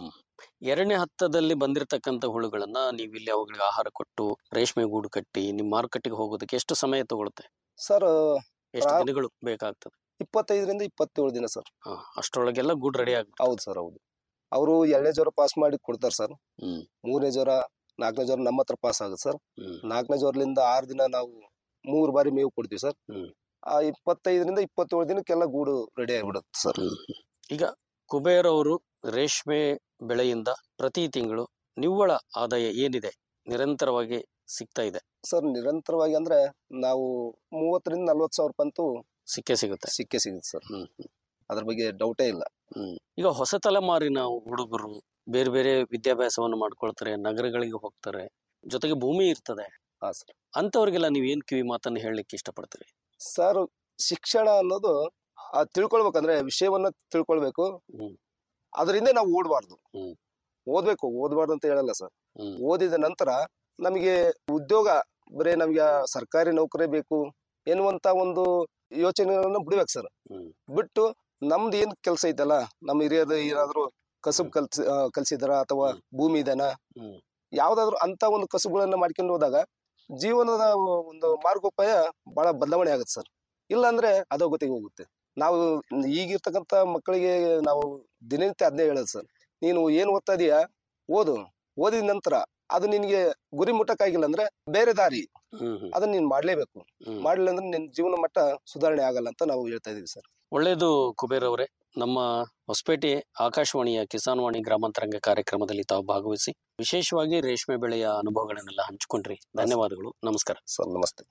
ಎರಡನೇ ಹಂತದಲ್ಲಿ ಬಂದಿರತಕ್ಕಂತ ಹುಳುಗಳನ್ನ ನೀವು ಇಲ್ಲಿ ಅವುಗಳಿಗೆ ಆಹಾರ ಕೊಟ್ಟು ರೇಷ್ಮೆ ಗೂಡು ಕಟ್ಟಿ ನಿಮ್ಮ ಮಾರುಕಟ್ಟೆಗೆ ಹೋಗೋದಕ್ಕೆ ಎಷ್ಟು ಸಮಯ ತಗೊಳುತ್ತೆ ಸರ್ ಎಷ್ಟು ಪ್ರಾ- ದಿನಗಳು ಬೇಕಾಗ್ತದೆ ಇಪ್ಪತ್ತೈದರಿಂದ ಇಪ್ಪತ್ತೇಳು ದಿನ ಸರ್ ಹಾ, ಅಷ್ಟರೊಳಗೆಲ್ಲ ಗೂಡು ರೆಡಿ ಆಗುತ್ತೆ ಹೌದು ಸರ್ ಹೌದು ಅವರು ಎರಡನೇ ಜ್ವರ ಪಾಸ್ ಮಾಡಿ ಕೊಡ್ತಾರೆ ಸರ್ ಹ್ಮ್ ಮೂರನೇ ಜ್ವರ ನಾಲ್ಕನೇ ಜ್ವರ ನಮ್ಮ ಹತ್ರ ಪಾಸ್ ಆಗುತ್ತೆ ಸರ್ ಹ್ಮ್ ನಾಲ್ಕನೇ ಜ್ವರದಿಂದ ಆರು ದಿನ ನಾವು ಮೂರು ಬಾರಿ ಮೇವು ಕೊಡ್ತೀವಿ ಸರ್ ಹ್ಮ್. ಆ ಇಪ್ಪತ್ತೈದರಿಂದ ಇಪ್ಪತ್ತೇಳು ದಿನಕ್ಕೆಲ್ಲ ಗೂಡು ರೆಡಿ ಆಗಿಬಿಡುತ್ತೆ ಸರ್ ಹ್ಮ್. ಈಗ ಕುಬೇರ್ ಅವರು ರೇಷ್ಮೆ ಬೆಳೆಯಿಂದ ಪ್ರತಿ ತಿಂಗಳು ನಿವ್ವಳ ಆದಾಯ ಏನಿದೆ ನಿರಂತರವಾಗಿ ಸಿಗ್ತಾ ಇದೆ ಸರ್ ನಿರಂತರವಾಗಿ ಅಂದ್ರೆ ನಾವು ಮೂವತ್ತರಿಂದ ನಲ್ವತ್ತು ಸಾವಿರ ರೂಪಾಯಿ ಅಂತೂ ಸಿಕ್ಕೇ ಸಿಗುತ್ತೆ ಸಿಕ್ಕೇ ಸಿಗುತ್ತೆ ಸರ್ ಹ್ಮ್ ಹ್ಮ್. ಅದ್ರ ಬಗ್ಗೆ ಡೌಟೇ ಇಲ್ಲ ಹ್ಮ್ ಈಗ ಹೊಸ ತಲೆಮಾರಿನ ಹುಡುಗರು ಬೇರೆ ಬೇರೆ ವಿದ್ಯಾಭ್ಯಾಸವನ್ನು ಮಾಡ್ಕೊಳ್ತಾರೆ ನಗರಗಳಿಗೆ ಹೋಗ್ತಾರೆ ಜೊತೆಗೆ ಭೂಮಿ ಇರ್ತದೆ ಹಾ ಸರ್ ಅಂತವ್ರಿಗೆಲ್ಲ ನೀವು ಏನ್ ಕಿವಿ ಮಾತನ್ನ ಹೇಳಲಿಕ್ಕೆ ಇಷ್ಟಪಡ್ತೀರಿ ಸರ್ ಶಿಕ್ಷಣ ಅನ್ನೋದು ಆ ತಿಳ್ಕೊಳ್ಬೇಕಂದ್ರೆ ವಿಷಯವನ್ನ ತಿಳ್ಕೊಳ್ಬೇಕು ಹ್ಮ್. ಅದರಿಂದ ನಾವು ಓಡಬಾರ್ದು ಹ್ಮ್. ಓದ್ಬೇಕು ಓದಬಾರ್ದು ಅಂತ ಹೇಳಲ್ಲ ಸರ್ ಹ್ಮ್ ಓದಿದ ನಂತರ ನಮಗೆ ಉದ್ಯೋಗ ಬರೇ ನಮ್ಗೆ ಸರ್ಕಾರಿ ನೌಕರಿ ಬೇಕು ಎನ್ನುವಂತ ಒಂದು ಯೋಚನೆಗಳನ್ನ ಬಿಡ್ಬೇಕು ಸರ್ ಹ್ಮ್. ಬಿಟ್ಟು ನಮ್ದು ಏನ್ ಕೆಲಸ ಐತಲ್ಲ ನಮ್ಮ ಹಿರಿಯರು ಏನಾದ್ರು ಕಸಬ್ ಕಲ್ಸ್ ಆ, ಕಲ್ಸಿದಾರ ಅಥವಾ ಹ್ಮ್. ಭೂಮಿ ಇದನ ಹ್ಮ್ ಯಾವ್ದಾದ್ರು ಅಂತ ಒಂದು ಕಸುಬುಗಳನ್ನ ಮಾಡ್ಕೊಂಡು ಹೋದಾಗ ಜೀವನದ ಒಂದು ಮಾರ್ಗೋಪಾಯ ಬಹಳ ಬದಲಾವಣೆ ಆಗುತ್ತೆ ಸರ್ ಇಲ್ಲಾಂದ್ರೆ ಅಧೋಗತಿಗೆ ಹೋಗುತ್ತೆ ನಾವು ಈಗಿರ್ತಕ್ಕಂಥ ಮಕ್ಕಳಿಗೆ ನಾವು ದಿನನಿತ್ಯ ಅದನ್ನೇ ಹೇಳೋದು ಸರ್ ನೀನು ಏನು ಓದ್ತಾ ಇದೀಯಾ ಓದು ಓದಿದ ನಂತರ ಅದು ನಿನಗೆ ಗುರಿ ಮುಟ್ಟಕ್ಕಾಗಿಲ್ಲ ಅಂದ್ರೆ ಬೇರೆ ದಾರಿ ಹ್ಮ್ ಹ್ಮ್ ಅದನ್ನ ನೀನ್ ಮಾಡ್ಲೇಬೇಕು ಹ್ಮ್ ಮಾಡ್ಲಿಲ್ಲ ಅಂದ್ರೆ ನಿನ್ ಜೀವನ ಮಟ್ಟ ಸುಧಾರಣೆ ಆಗಲ್ಲ ಅಂತ ನಾವು ಹೇಳ್ತಾ ಇದೀವಿ ಸರ್ ಒಳ್ಳೆಯದು ಕುಬೇರ್ ಅವರೇ ನಮ್ಮ ಹೊಸಪೇಟೆ ಆಕಾಶವಾಣಿಯ ಕಿಸಾನ್ ವಾಣಿ ಗ್ರಾಮಾಂತರಂಗ ಕಾರ್ಯಕ್ರಮದಲ್ಲಿ ತಾವು ಭಾಗವಹಿಸಿ ವಿಶೇಷವಾಗಿ ರೇಷ್ಮೆ ಬೆಳೆಯ ಅನುಭವಗಳನ್ನೆಲ್ಲ ಹಂಚಿಕೊಂಡ್ರಿ ಧನ್ಯವಾದಗಳು ನಮಸ್ಕಾರ ಸರ್ ನಮಸ್ತೆ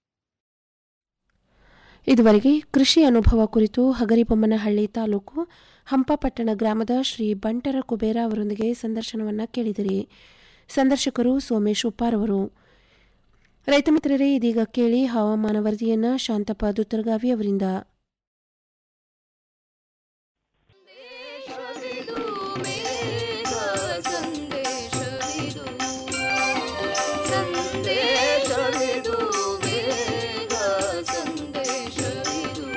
ಇದುವರೆಗೆ ಕೃಷಿ ಅನುಭವ ಕುರಿತು ಹಗರಿಬೊಮ್ಮನಹಳ್ಳಿ ತಾಲೂಕು ಹಂಪಪಟ್ಟಣ ಗ್ರಾಮದ ಶ್ರೀ ಬಂಟರ ಕುಬೇರ ಅವರೊಂದಿಗೆ ಸಂದರ್ಶನವನ್ನು ಕೇಳಿದಿರಿ ಸಂದರ್ಶಕರು ಸೋಮೇಶ್ ಉಪ್ಪಾರ್ ಅವರು ರೈತ ಮಿತ್ರರೇ ಇದೀಗ ಕೇಳಿ ಹವಾಮಾನ ವರದಿಯನ್ನ ಶಾಂತಪ್ಪ ದುತ್ತರಗಾವಿ ಅವರಿಂದ ಸಂದೇಶವಿದು ಮೇಘ ಸಂದೇಶವಿದು ಸಂದೇಶವಿದು ಮೇಘ ಸಂದೇಶವಿದು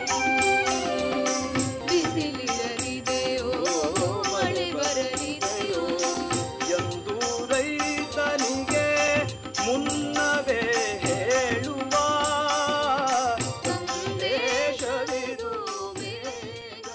ಬಿಸಿಲಿರಲಿದೆಯೋ ಮಳೆ ಬರಲಿದೆಯೋ ಎಂದು ರೈತನಿಗೆ ಮುನ್ನವೇ ಹೇಳುವ ಸಂದೇಶವಿದು ಮೇಘ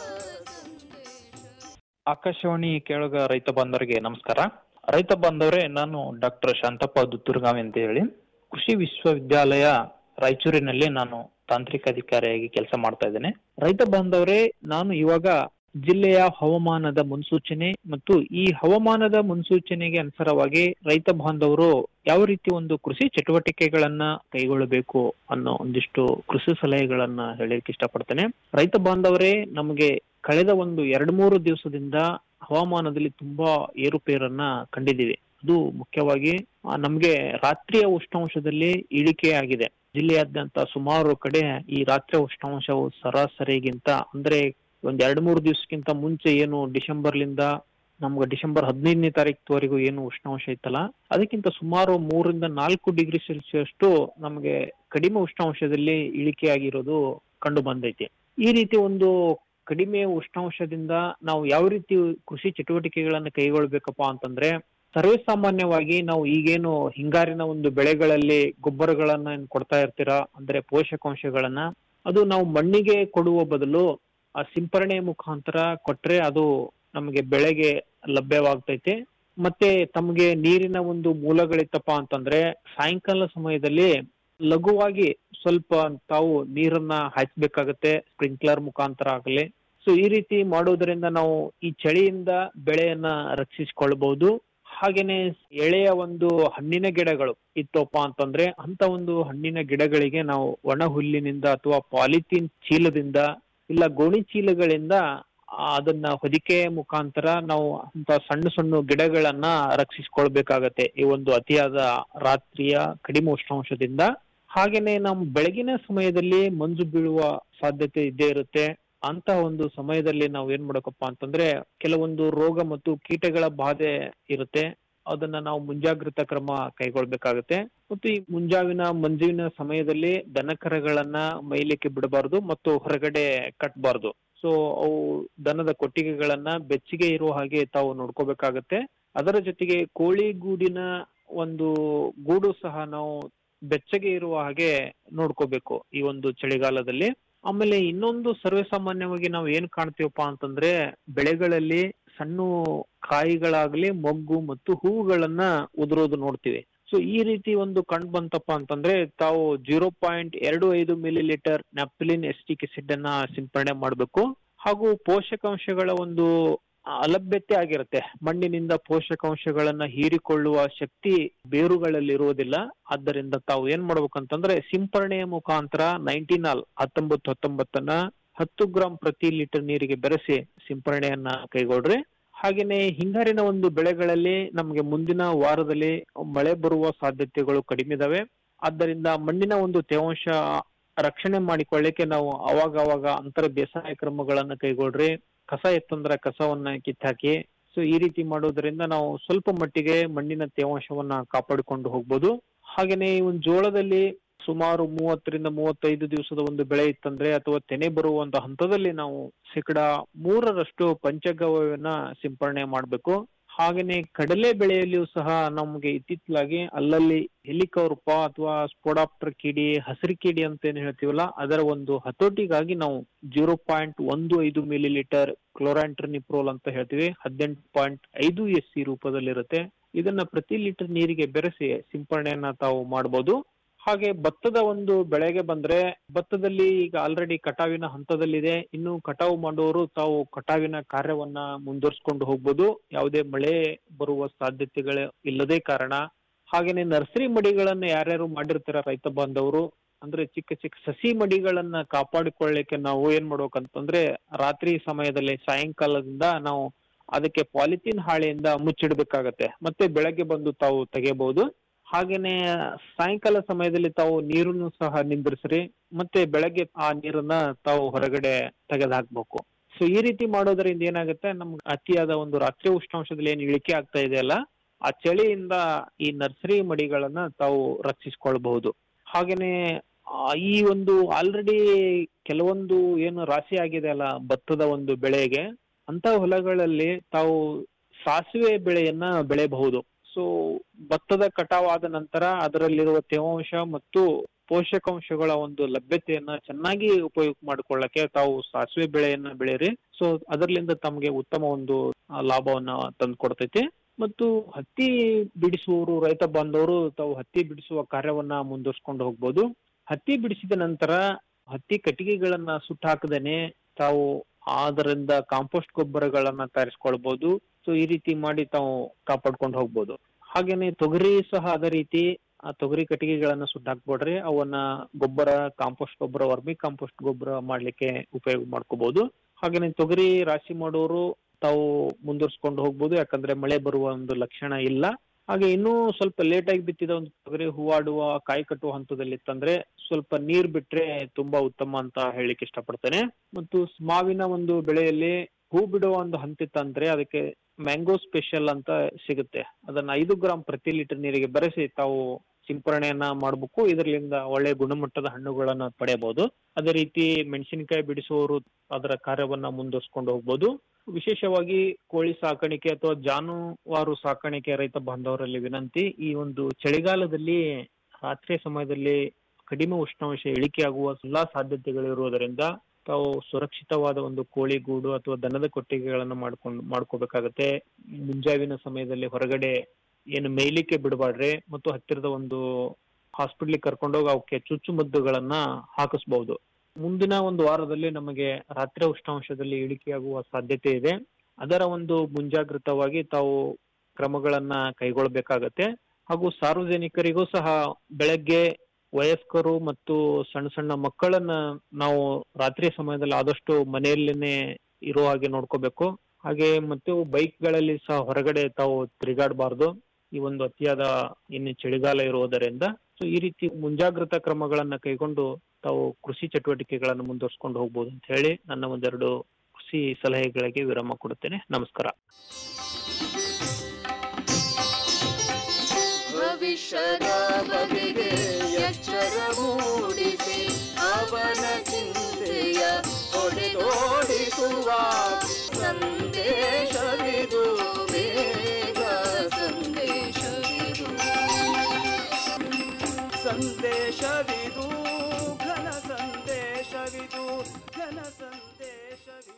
ಸಂದೇಶ ಆಕಾಶವಾಣಿ ಕೇಳುಗ ರೈತ ಬಾಂಧವರಿಗೆ ನಮಸ್ಕಾರ ರೈತ ಬಾಂಧವರೇ ನಾನು ಡಾಕ್ಟರ್ ಶಾಂತಪ್ಪ ದುತ್ತೂರ್ಗಾವಿ ಅಂತ ಹೇಳಿ ಕೃಷಿ ವಿಶ್ವವಿದ್ಯಾಲಯ ರಾಯಚೂರಿನಲ್ಲಿ ನಾನು ತಾಂತ್ರಿಕ ಅಧಿಕಾರಿಯಾಗಿ ಕೆಲಸ ಮಾಡ್ತಾ ಇದ್ದೇನೆ ರೈತ ಬಾಂಧವರೇ ನಾನು ಇವಾಗ ಜಿಲ್ಲೆಯ ಹವಾಮಾನದ ಮುನ್ಸೂಚನೆ ಮತ್ತು ಈ ಹವಾಮಾನದ ಮುನ್ಸೂಚನೆಗೆ ಅನುಸಾರವಾಗಿ ರೈತ ಬಾಂಧವರು ಯಾವ ರೀತಿ ಒಂದು ಕೃಷಿ ಚಟುವಟಿಕೆಗಳನ್ನ ಕೈಗೊಳ್ಳಬೇಕು ಅನ್ನೋ ಒಂದಿಷ್ಟು ಕೃಷಿ ಸಲಹೆಗಳನ್ನ ಹೇಳಲಿಕ್ಕೆ ಇಷ್ಟಪಡ್ತೇನೆ ರೈತ ಬಾಂಧವರೇ ನಮಗೆ ಕಳೆದ ಒಂದು ಎರಡು ಮೂರು ದಿವಸದಿಂದ ಹವಾಮಾನದಲ್ಲಿ ತುಂಬಾ ಏರುಪೇರನ್ನ ಕಂಡಿದ್ದೀವಿ ಅದು ಮುಖ್ಯವಾಗಿ ಆ, ನಮ್ಗೆ ರಾತ್ರಿಯ ಉಷ್ಣಾಂಶದಲ್ಲಿ ಇಳಿಕೆ ಆಗಿದೆ ಜಿಲ್ಲೆಯಾದ್ಯಂತ ಸುಮಾರು ಕಡೆ ಈ ರಾತ್ರಿಯ ಉಷ್ಣಾಂಶವು ಸರಾಸರಿಗಿಂತ ಅಂದ್ರೆ ಒಂದ್ ಎರಡ್ ಮೂರು ದಿವಸಕ್ಕಿಂತ ಮುಂಚೆ ಏನು ಡಿಸೆಂಬರ್ಲಿಂದ ನಮ್ಗೆ ಡಿಸೆಂಬರ್ ಹದಿನೈದನೇ ತಾರೀಕುವರೆಗೂ ಏನು ಉಷ್ಣಾಂಶ ಇತ್ತಲ್ಲ ಅದಕ್ಕಿಂತ ಸುಮಾರು ಮೂರರಿಂದ ನಾಲ್ಕು ಡಿಗ್ರಿ ಸೆಲ್ಸಿಯಸ್ ನಮಗೆ ಕಡಿಮೆ ಉಷ್ಣಾಂಶದಲ್ಲಿ ಇಳಿಕೆ ಆಗಿರೋದು ಕಂಡು ಬಂದೈತಿ ಈ ರೀತಿ ಒಂದು ಕಡಿಮೆ ಉಷ್ಣಾಂಶದಿಂದ ನಾವು ಯಾವ ರೀತಿ ಕೃಷಿ ಚಟುವಟಿಕೆಗಳನ್ನ ಕೈಗೊಳ್ಬೇಕಪ್ಪ ಅಂತಂದ್ರೆ ಸರ್ವೇ ಸಾಮಾನ್ಯವಾಗಿ ನಾವು ಈಗೇನು ಹಿಂಗಾರಿನ ಒಂದು ಬೆಳೆಗಳಲ್ಲಿ ಗೊಬ್ಬರಗಳನ್ನ ಏನ್ ಕೊಡ್ತಾ ಇರ್ತೀರಾ ಅಂದ್ರೆ ಪೋಷಕಾಂಶಗಳನ್ನ ಅದು ನಾವು ಮಣ್ಣಿಗೆ ಕೊಡುವ ಬದಲು ಆ ಸಿಂಪರಣೆ ಮುಖಾಂತರ ಕೊಟ್ರೆ ಅದು ನಮಗೆ ಬೆಳೆಗೆ ಲಭ್ಯವಾಗ್ತೈತೆ ಮತ್ತೆ ತಮಗೆ ನೀರಿನ ಒಂದು ಮೂಲಗಳಿತ್ತಪ್ಪ ಅಂತಂದ್ರೆ ಸಾಯಂಕಾಲ ಸಮಯದಲ್ಲಿ ಲಘುವಾಗಿ ಸ್ವಲ್ಪ ತಾವು ನೀರನ್ನ ಹಾಯಿಸ್ಬೇಕಾಗತ್ತೆ ಸ್ಪ್ರಿಂಕ್ಲರ್ ಮುಖಾಂತರ ಆಗಲಿ ಸೊ ಈ ರೀತಿ ಮಾಡೋದ್ರಿಂದ ನಾವು ಈ ಚಳಿಯಿಂದ ಬೆಳೆಯನ್ನ ರಕ್ಷಿಸಿಕೊಳ್ಬಹುದು ಹಾಗೇನೆ ಎಳೆಯ ಒಂದು ಹಣ್ಣಿನ ಗಿಡಗಳು ಇತ್ತಪ್ಪ ಅಂತಂದ್ರೆ ಅಂತ ಒಂದು ಹಣ್ಣಿನ ಗಿಡಗಳಿಗೆ ನಾವು ಒಣ ಹುಲ್ಲಿನಿಂದ ಅಥವಾ ಪಾಲಿಥೀನ್ ಚೀಲದಿಂದ ಇಲ್ಲ ಗೋಣಿ ಚೀಲಗಳಿಂದ ಆ, ಅದನ್ನ ಹೊದಿಕೆ ಮುಖಾಂತರ ನಾವು ಅಂತ ಸಣ್ಣ ಸಣ್ಣ ಗಿಡಗಳನ್ನ ರಕ್ಷಿಸಿಕೊಳ್ಬೇಕಾಗತ್ತೆ ಈ ಒಂದು ಅತಿಯಾದ ರಾತ್ರಿಯ ಕಡಿಮೆ ಉಷ್ಣಾಂಶದಿಂದ ಹಾಗೇನೆ ನಮ್ಮ ಬೆಳಗಿನ ಸಮಯದಲ್ಲಿ ಮಂಜು ಬೀಳುವ ಸಾಧ್ಯತೆ ಇದ್ದೇ ಇರುತ್ತೆ ಅಂತ ಒಂದು ಸಮಯದಲ್ಲಿ ನಾವು ಏನ್ ಮಾಡಬೇಕಪ್ಪ ಅಂತಂದ್ರೆ ಕೆಲವೊಂದು ರೋಗ ಮತ್ತು ಕೀಟಗಳ ಬಾಧೆ ಇರುತ್ತೆ ಅದನ್ನ ನಾವು ಮುಂಜಾಗ್ರತಾ ಕ್ರಮ ಕೈಗೊಳ್ಬೇಕಾಗತ್ತೆ ಮತ್ತು ಈ ಮುಂಜಾವಿನ ಮಂಜುವಿನ ಸಮಯದಲ್ಲಿ ದನಕರಗಳನ್ನ ಮೈಲಿಕ್ಕೆ ಬಿಡಬಾರದು ಮತ್ತು ಹೊರಗಡೆ ಕಟ್ಟಬಾರ್ದು ಸೊ ಅವು ದನದ ಕೊಟ್ಟಿಗೆಗಳನ್ನ ಬೆಚ್ಚಗೆ ಇರುವ ಹಾಗೆ ತಾವು ನೋಡ್ಕೋಬೇಕಾಗತ್ತೆ ಅದರ ಜೊತೆಗೆ ಕೋಳಿ ಗೂಡಿನ ಒಂದು ಗೂಡು ಸಹ ನಾವು ಬೆಚ್ಚಗೆ ಇರುವ ಹಾಗೆ ನೋಡ್ಕೋಬೇಕು ಈ ಒಂದು ಚಳಿಗಾಲದಲ್ಲಿ ಆಮೇಲೆ ಇನ್ನೊಂದು ಸರ್ವೇ ಸಾಮಾನ್ಯವಾಗಿ ನಾವು ಏನ್ ಕಾಣ್ತೀವಪ್ಪ ಅಂತಂದ್ರೆ ಬೆಳೆಗಳಲ್ಲಿ ಸಣ್ಣ ಕಾಯಿಗಳಾಗ್ಲಿ ಮೊಗ್ಗು ಮತ್ತು ಹೂವುಗಳನ್ನ ಉದುರೋದು ನೋಡ್ತೀವಿ ಸೊ ಈ ರೀತಿ ಒಂದು ಕಂಡು ಬಂತಪ್ಪ ಅಂತಂದ್ರೆ ತಾವು ಜೀರೋ ಪಾಯಿಂಟ್ ಎರಡು ಐದು ಮಿಲಿ ಲೀಟರ್ ನ್ಯಾಪ್ಲಿನ್ ಎಸ್ಟಿಕ್ ಅನ್ನ ಸಿಂಪರಣೆ ಮಾಡಬೇಕು ಹಾಗೂ ಪೋಷಕಾಂಶಗಳ ಒಂದು ಅಲಭ್ಯತೆ ಆಗಿರುತ್ತೆ ಮಣ್ಣಿನಿಂದ ಪೋಷಕಾಂಶಗಳನ್ನ ಹೀರಿಕೊಳ್ಳುವ ಶಕ್ತಿ ಬೇರುಗಳಲ್ಲಿ ಇರುವುದಿಲ್ಲ ಆದ್ದರಿಂದ ತಾವು ಏನ್ ಮಾಡ್ಬೇಕಂತಂದ್ರೆ ಸಿಂಪರಣೆಯ ಮುಖಾಂತರ ನೈನ್ಟೀನಾಲ್ ಹತ್ತೊಂಬತ್ತು ಹತ್ತೊಂಬತ್ತನ್ನ ಹತ್ತು ಗ್ರಾಂ ಪ್ರತಿ ಲೀಟರ್ ನೀರಿಗೆ ಬೆರೆಸಿ ಸಿಂಪರಣೆಯನ್ನ ಕೈಗೊಳ್ರಿ ಹಾಗೇನೆ ಹಿಂಗಾರಿನ ಒಂದು ಬೆಳೆಗಳಲ್ಲಿ ನಮಗೆ ಮುಂದಿನ ವಾರದಲ್ಲಿ ಮಳೆ ಬರುವ ಸಾಧ್ಯತೆಗಳು ಕಡಿಮೆ ಇದಾವೆ ಆದ್ದರಿಂದ ಮಣ್ಣಿನ ಒಂದು ತೇವಾಂಶ ರಕ್ಷಣೆ ಮಾಡಿಕೊಳ್ಳಿಕ್ಕೆ ನಾವು ಅವಾಗ ಅವಾಗ ಅಂತರ ಬೇಸಾಯ ಕ್ರಮಗಳನ್ನ ಕೈಗೊಳ್ರಿ ಕಸ ಎತ್ತಂದ್ರ ಕಸವನ್ನ ಕಿತ್ತಾಕಿ ಸೊ ಈ ರೀತಿ ಮಾಡೋದ್ರಿಂದ ನಾವು ಸ್ವಲ್ಪ ಮಟ್ಟಿಗೆ ಮಣ್ಣಿನ ತೇವಾಂಶವನ್ನ ಕಾಪಾಡಿಕೊಂಡು ಹೋಗ್ಬೋದು ಹಾಗೇನೆ ಈ ಒಂದು ಜೋಳದಲ್ಲಿ ಸುಮಾರು ಮೂವತ್ತರಿಂದ ಮೂವತ್ತೈದು ದಿವಸದ ಒಂದು ಬೆಳೆ ಇತ್ತಂದ್ರೆ ಅಥವಾ ತೆನೆ ಬರುವ ಒಂದು ಹಂತದಲ್ಲಿ ನಾವು ಶೇಕಡ ಮೂರರಷ್ಟು ಪಂಚಗವ್ಯವನ್ನ ಸಿಂಪರಣೆ ಮಾಡಬೇಕು ಹಾಗೇನೆ ಕಡಲೆ ಬೆಳೆಯಲ್ಲಿಯೂ ಸಹ ನಮಗೆ ಇತ್ತಿತ್ತಲಾಗಿ ಅಲ್ಲಲ್ಲಿ ಹೆಲಿಕವರ್ಪ ಅಥವಾ ಸ್ಪೋಡಾಪ್ಟರ್ ಕಿಡಿ ಹಸಿರು ಕಿಡಿ ಅಂತ ಏನ್ ಹೇಳ್ತೀವಲ್ಲ ಅದರ ಒಂದು ಹತೋಟಿಗಾಗಿ ನಾವು ಜೀರೋ ಪಾಯಿಂಟ್ ಒಂದು ಐದು ಮಿಲಿ ಲೀಟರ್ ಕ್ಲೋರಾಂಟ್ರನಿಪ್ರೋಲ್ ಅಂತ ಹೇಳ್ತೀವಿ ಹದಿನೆಂಟು ಪಾಯಿಂಟ್ ಐದು ಎಸ್ ಸಿ ರೂಪದಲ್ಲಿರುತ್ತೆ ಇದನ್ನ ಪ್ರತಿ ಲೀಟರ್ ನೀರಿಗೆ ಬೆರೆಸಿ ಸಿಂಪರಣೆಯನ್ನ ತಾವು ಮಾಡಬಹುದು ಹಾಗೆ ಭತ್ತದ ಒಂದು ಬೆಳೆಗೆ ಬಂದ್ರೆ ಭತ್ತದಲ್ಲಿ ಈಗ ಆಲ್ರೆಡಿ ಕಟಾವಿನ ಹಂತದಲ್ಲಿದೆ ಇನ್ನು ಕಟಾವು ಮಾಡುವವರು ತಾವು ಕಟಾವಿನ ಕಾರ್ಯವನ್ನ ಮುಂದುವರಿಸಿಕೊಂಡು ಹೋಗ್ಬೋದು ಯಾವುದೇ ಮಳೆ ಬರುವ ಸಾಧ್ಯತೆಗಳು ಇಲ್ಲದೇ ಕಾರಣ ಹಾಗೇನೆ ನರ್ಸರಿ ಮಡಿಗಳನ್ನ ಯಾರ್ಯಾರು ಮಾಡಿರ್ತಾರ ರೈತ ಬಾಂಧವರು ಅಂದ್ರೆ ಚಿಕ್ಕ ಚಿಕ್ಕ ಸಸಿ ಮಡಿಗಳನ್ನ ಕಾಪಾಡಿಕೊಳ್ಳಿಕ್ಕೆ ನಾವು ಏನ್ ಮಾಡ್ಬೇಕಂತಂದ್ರೆ ರಾತ್ರಿ ಸಮಯದಲ್ಲಿ ಸಾಯಂಕಾಲದಿಂದ ನಾವು ಅದಕ್ಕೆ ಪಾಲಿಥೀನ್ ಹಾಳೆಯಿಂದ ಮುಚ್ಚಿಡ್ಬೇಕಾಗತ್ತೆ ಮತ್ತೆ ಬೆಳಗ್ಗೆ ಬಂದು ತಾವು ತೆಗೆಯಬಹುದು ಹಾಗೇನೆ ಸಾಯಂಕಾಲ ಸಮಯದಲ್ಲಿ ತಾವು ನೀರನ್ನು ಸಹ ನಿಂದ್ರಿಸ್ರಿ ಮತ್ತೆ ಬೆಳಗ್ಗೆ ಆ ನೀರನ್ನ ತಾವು ಹೊರಗಡೆ ತೆಗೆದು ಹಾಕ್ಬೇಕು ಸೊ ಈ ರೀತಿ ಮಾಡೋದ್ರಿಂದ ಏನಾಗುತ್ತೆ ನಮ್ಗೆ ಅತಿಯಾದ ಒಂದು ರಾತ್ರಿ ಉಷ್ಣಾಂಶದಲ್ಲಿ ಏನು ಇಳಿಕೆ ಆಗ್ತಾ ಇದೆಯಲ್ಲ ಆ ಚಳಿಯಿಂದ ಈ ನರ್ಸರಿ ಮಡಿಗಳನ್ನ ತಾವು ರಕ್ಷಿಸ್ಕೊಳ್ಬಹುದು ಹಾಗೇನೆ ಆ, ಈ ಒಂದು ಆಲ್ರೆಡಿ ಕೆಲವೊಂದು ಏನು ರಾಶಿ ಆಗಿದೆ ಅಲ್ಲ ಭತ್ತದ ಒಂದು ಬೆಳೆಗೆ ಅಂತ ಹೊಲಗಳಲ್ಲಿ ತಾವು ಸಾಸಿವೆ ಬೆಳೆಯನ್ನ ಬೆಳೆಯಬಹುದು ಸೊ ಭತ್ತದ ಕಟಾವಾದ ನಂತರ ಅದರಲ್ಲಿರುವ ತೇವಾಂಶ ಮತ್ತು ಪೋಷಕಾಂಶಗಳ ಒಂದು ಲಭ್ಯತೆಯನ್ನ ಚೆನ್ನಾಗಿ ಉಪಯೋಗ ಮಾಡಿಕೊಳ್ಳಕ್ಕೆ ತಾವು ಸಾಸಿವೆ ಬೆಳೆಯನ್ನ ಬೆಳೆಯಿರಿ ಸೊ ಅದರಿಂದ ತಮಗೆ ಉತ್ತಮ ಒಂದು ಆ, ಲಾಭವನ್ನ ತಂದ್ಕೊಡ್ತೈತಿ ಮತ್ತು ಹತ್ತಿ ಬಿಡಿಸುವವರು ರೈತ ಬಾಂಧವರು ತಾವು ಹತ್ತಿ ಬಿಡಿಸುವ ಕಾರ್ಯವನ್ನ ಮುಂದುವರ್ಸ್ಕೊಂಡು ಹೋಗ್ಬೋದು ಹತ್ತಿ ಬಿಡಿಸಿದ ನಂತರ ಹತ್ತಿ ಕಟ್ಟಿಗೆಗಳನ್ನ ಸುಟ್ಟು ಹಾಕದೇನೆ ತಾವು ಅದರಿಂದ ಕಾಂಪೋಸ್ಟ್ ಗೊಬ್ಬರಗಳನ್ನ ತಯಾರಿಸ್ಕೊಳ್ಬಹುದು ಸೊ ಈ ರೀತಿ ಮಾಡಿ ತಾವು ಕಾಪಾಡ್ಕೊಂಡು ಹೋಗ್ಬೋದು ಹಾಗೇನೆ ತೊಗರಿ ಸಹ ಅದೇ ರೀತಿ ಆ ತೊಗರಿ ಕಟ್ಟಿಗೆಗಳನ್ನ ಸುಟ್ಟು ಹಾಕ್ಬಿಡ್ರಿ ಅವನ್ನ ಗೊಬ್ಬರ ಕಾಂಪೋಸ್ಟ್ ಗೊಬ್ಬರ ವರ್ಮಿ ಕಾಂಪೋಸ್ಟ್ ಗೊಬ್ಬರ ಮಾಡ್ಲಿಕ್ಕೆ ಉಪಯೋಗ ಮಾಡ್ಕೋಬಹುದು ಹಾಗೇನೆ ತೊಗರಿ ರಾಶಿ ಮಾಡೋರು ತಾವು ಮುಂದುವರ್ಸ್ಕೊಂಡು ಹೋಗ್ಬೋದು ಯಾಕಂದ್ರೆ ಮಳೆ ಬರುವ ಒಂದು ಲಕ್ಷಣ ಇಲ್ಲ ಹಾಗೆ ಇನ್ನೂ ಸ್ವಲ್ಪ ಲೇಟ್ ಆಗಿ ಬಿತ್ತಿದ ಒಂದು ತೊಗರಿ ಹೂವಾಡುವ ಕಾಯಿ ಕಟ್ಟುವ ಹಂತದಲ್ಲಿ ಇತ್ತಂದ್ರೆ ಸ್ವಲ್ಪ ನೀರ್ ಬಿಟ್ರೆ ತುಂಬಾ ಉತ್ತಮ ಅಂತ ಹೇಳಿಕ್ಕೆ ಇಷ್ಟಪಡ್ತೇನೆ ಮತ್ತು ಮಾವಿನ ಒಂದು ಬೆಳೆಯಲ್ಲಿ ಹೂ ಬಿಡುವ ಒಂದು ಹಂತ ಇತ್ತಂದ್ರೆ ಅದಕ್ಕೆ ಮ್ಯಾಂಗೋ ಸ್ಪೆಷಲ್ ಅಂತ ಸಿಗುತ್ತೆ ಅದನ್ನ ಐದು ಗ್ರಾಂ ಪ್ರತಿ ಲೀಟರ್ ನೀರಿಗೆ ಬೆರೆಸಿ ತಾವು ಸಿಂಪರಣೆಯನ್ನ ಮಾಡಬೇಕು ಇದರಿಂದ ಒಳ್ಳೆ ಗುಣಮಟ್ಟದ ಹಣ್ಣುಗಳನ್ನ ಪಡೆಯಬಹುದು ಅದೇ ರೀತಿ ಮೆಣಸಿನಕಾಯಿ ಬಿಡಿಸುವವರು ಅದರ ಕಾರ್ಯವನ್ನ ಮುಂದುವರ್ಸ್ಕೊಂಡು ಹೋಗ್ಬೋದು ವಿಶೇಷವಾಗಿ ಕೋಳಿ ಸಾಕಾಣಿಕೆ ಅಥವಾ ಜಾನುವಾರು ಸಾಕಾಣಿಕೆ ರೈತ ಬಾಂಧವರಲ್ಲಿ ವಿನಂತಿ ಈ ಒಂದು ಚಳಿಗಾಲದಲ್ಲಿ ರಾತ್ರಿ ಸಮಯದಲ್ಲಿ ಕಡಿಮೆ ಉಷ್ಣಾಂಶ ಇಳಿಕೆಯಾಗುವ ಎಲ್ಲಾ ಸಾಧ್ಯತೆಗಳಿರುವುದರಿಂದ ತಾವು ಸುರಕ್ಷಿತವಾದ ಒಂದು ಕೋಳಿ ಗೂಡು ಅಥವಾ ದನದ ಕೊಟ್ಟಿಗೆಗಳನ್ನ ಮಾಡ್ಕೊಂಡು ಮಾಡ್ಕೋಬೇಕಾಗತ್ತೆ ಮುಂಜಾವಿನ ಸಮಯದಲ್ಲಿ ಹೊರಗಡೆ ಏನು ಮೇಯ್ಲಿಕ್ಕೆ ಬಿಡಬಾಡ್ರಿ ಮತ್ತು ಹತ್ತಿರದ ಒಂದು ಹಾಸ್ಪಿಟ್ಲಿಗೆ ಕರ್ಕೊಂಡೋಗಿ ಅವಕ್ಕೆ ಚುಚ್ಚುಮದ್ದುಗಳನ್ನ ಹಾಕಿಸ್ಬಹುದು ಮುಂದಿನ ಒಂದು ವಾರದಲ್ಲಿ ನಮಗೆ ರಾತ್ರಿ ಉಷ್ಣಾಂಶದಲ್ಲಿ ಇಳಿಕೆಯಾಗುವ ಸಾಧ್ಯತೆ ಇದೆ ಅದರ ಒಂದು ಮುಂಜಾಗೃತವಾಗಿ ತಾವು ಕ್ರಮಗಳನ್ನ ಕೈಗೊಳ್ಳಬೇಕಾಗತ್ತೆ ಹಾಗೂ ಸಾರ್ವಜನಿಕರಿಗೂ ಸಹ ಬೆಳಗ್ಗೆ ವಯಸ್ಕರು ಮತ್ತು ಸಣ್ಣ ಸಣ್ಣ ಮಕ್ಕಳನ್ನ ನಾವು ರಾತ್ರಿ ಸಮಯದಲ್ಲಿ ಆದಷ್ಟು ಮನೆಯಲ್ಲೇನೆ ಇರೋ ಹಾಗೆ ನೋಡ್ಕೋಬೇಕು ಹಾಗೆ ಮತ್ತು ಬೈಕ್ಗಳಲ್ಲಿ ಸಹ ಹೊರಗಡೆ ತಾವು ತಿರುಗಾಡಬಾರ್ದು ಈ ಒಂದು ಅತಿಯಾದ ಇನ್ನು ಚಳಿಗಾಲ ಇರುವುದರಿಂದ ಸೊ ಈ ರೀತಿ ಮುಂಜಾಗ್ರತಾ ಕ್ರಮಗಳನ್ನ ಕೈಗೊಂಡು ತಾವು ಕೃಷಿ ಚಟುವಟಿಕೆಗಳನ್ನು ಮುಂದುವರ್ಸ್ಕೊಂಡು ಹೋಗ್ಬೋದು ಅಂತ ಹೇಳಿ ನನ್ನ ಒಂದೆರಡು ಕೃಷಿ ಸಲಹೆಗಳಿಗೆ ವಿರಾಮ ಕೊಡುತ್ತೇನೆ ನಮಸ್ಕಾರ ಭವಿಷ್ಯದ ಬಗೆಗೆ ಎಚ್ಚರ ಮೂಡಿಸಿ ಅವನ ಚಿಂತೆಯ ಹೊಡೆದೋಡಿಸುವ ಸಂದೇಶವಿದು ಬೇಗ ಸಂದೇಶವಿದು ಸಂದೇಶವಿದು ಘನ ಸಂದೇಶವಿದು ಘನ ಸಂದೇಶವಿದು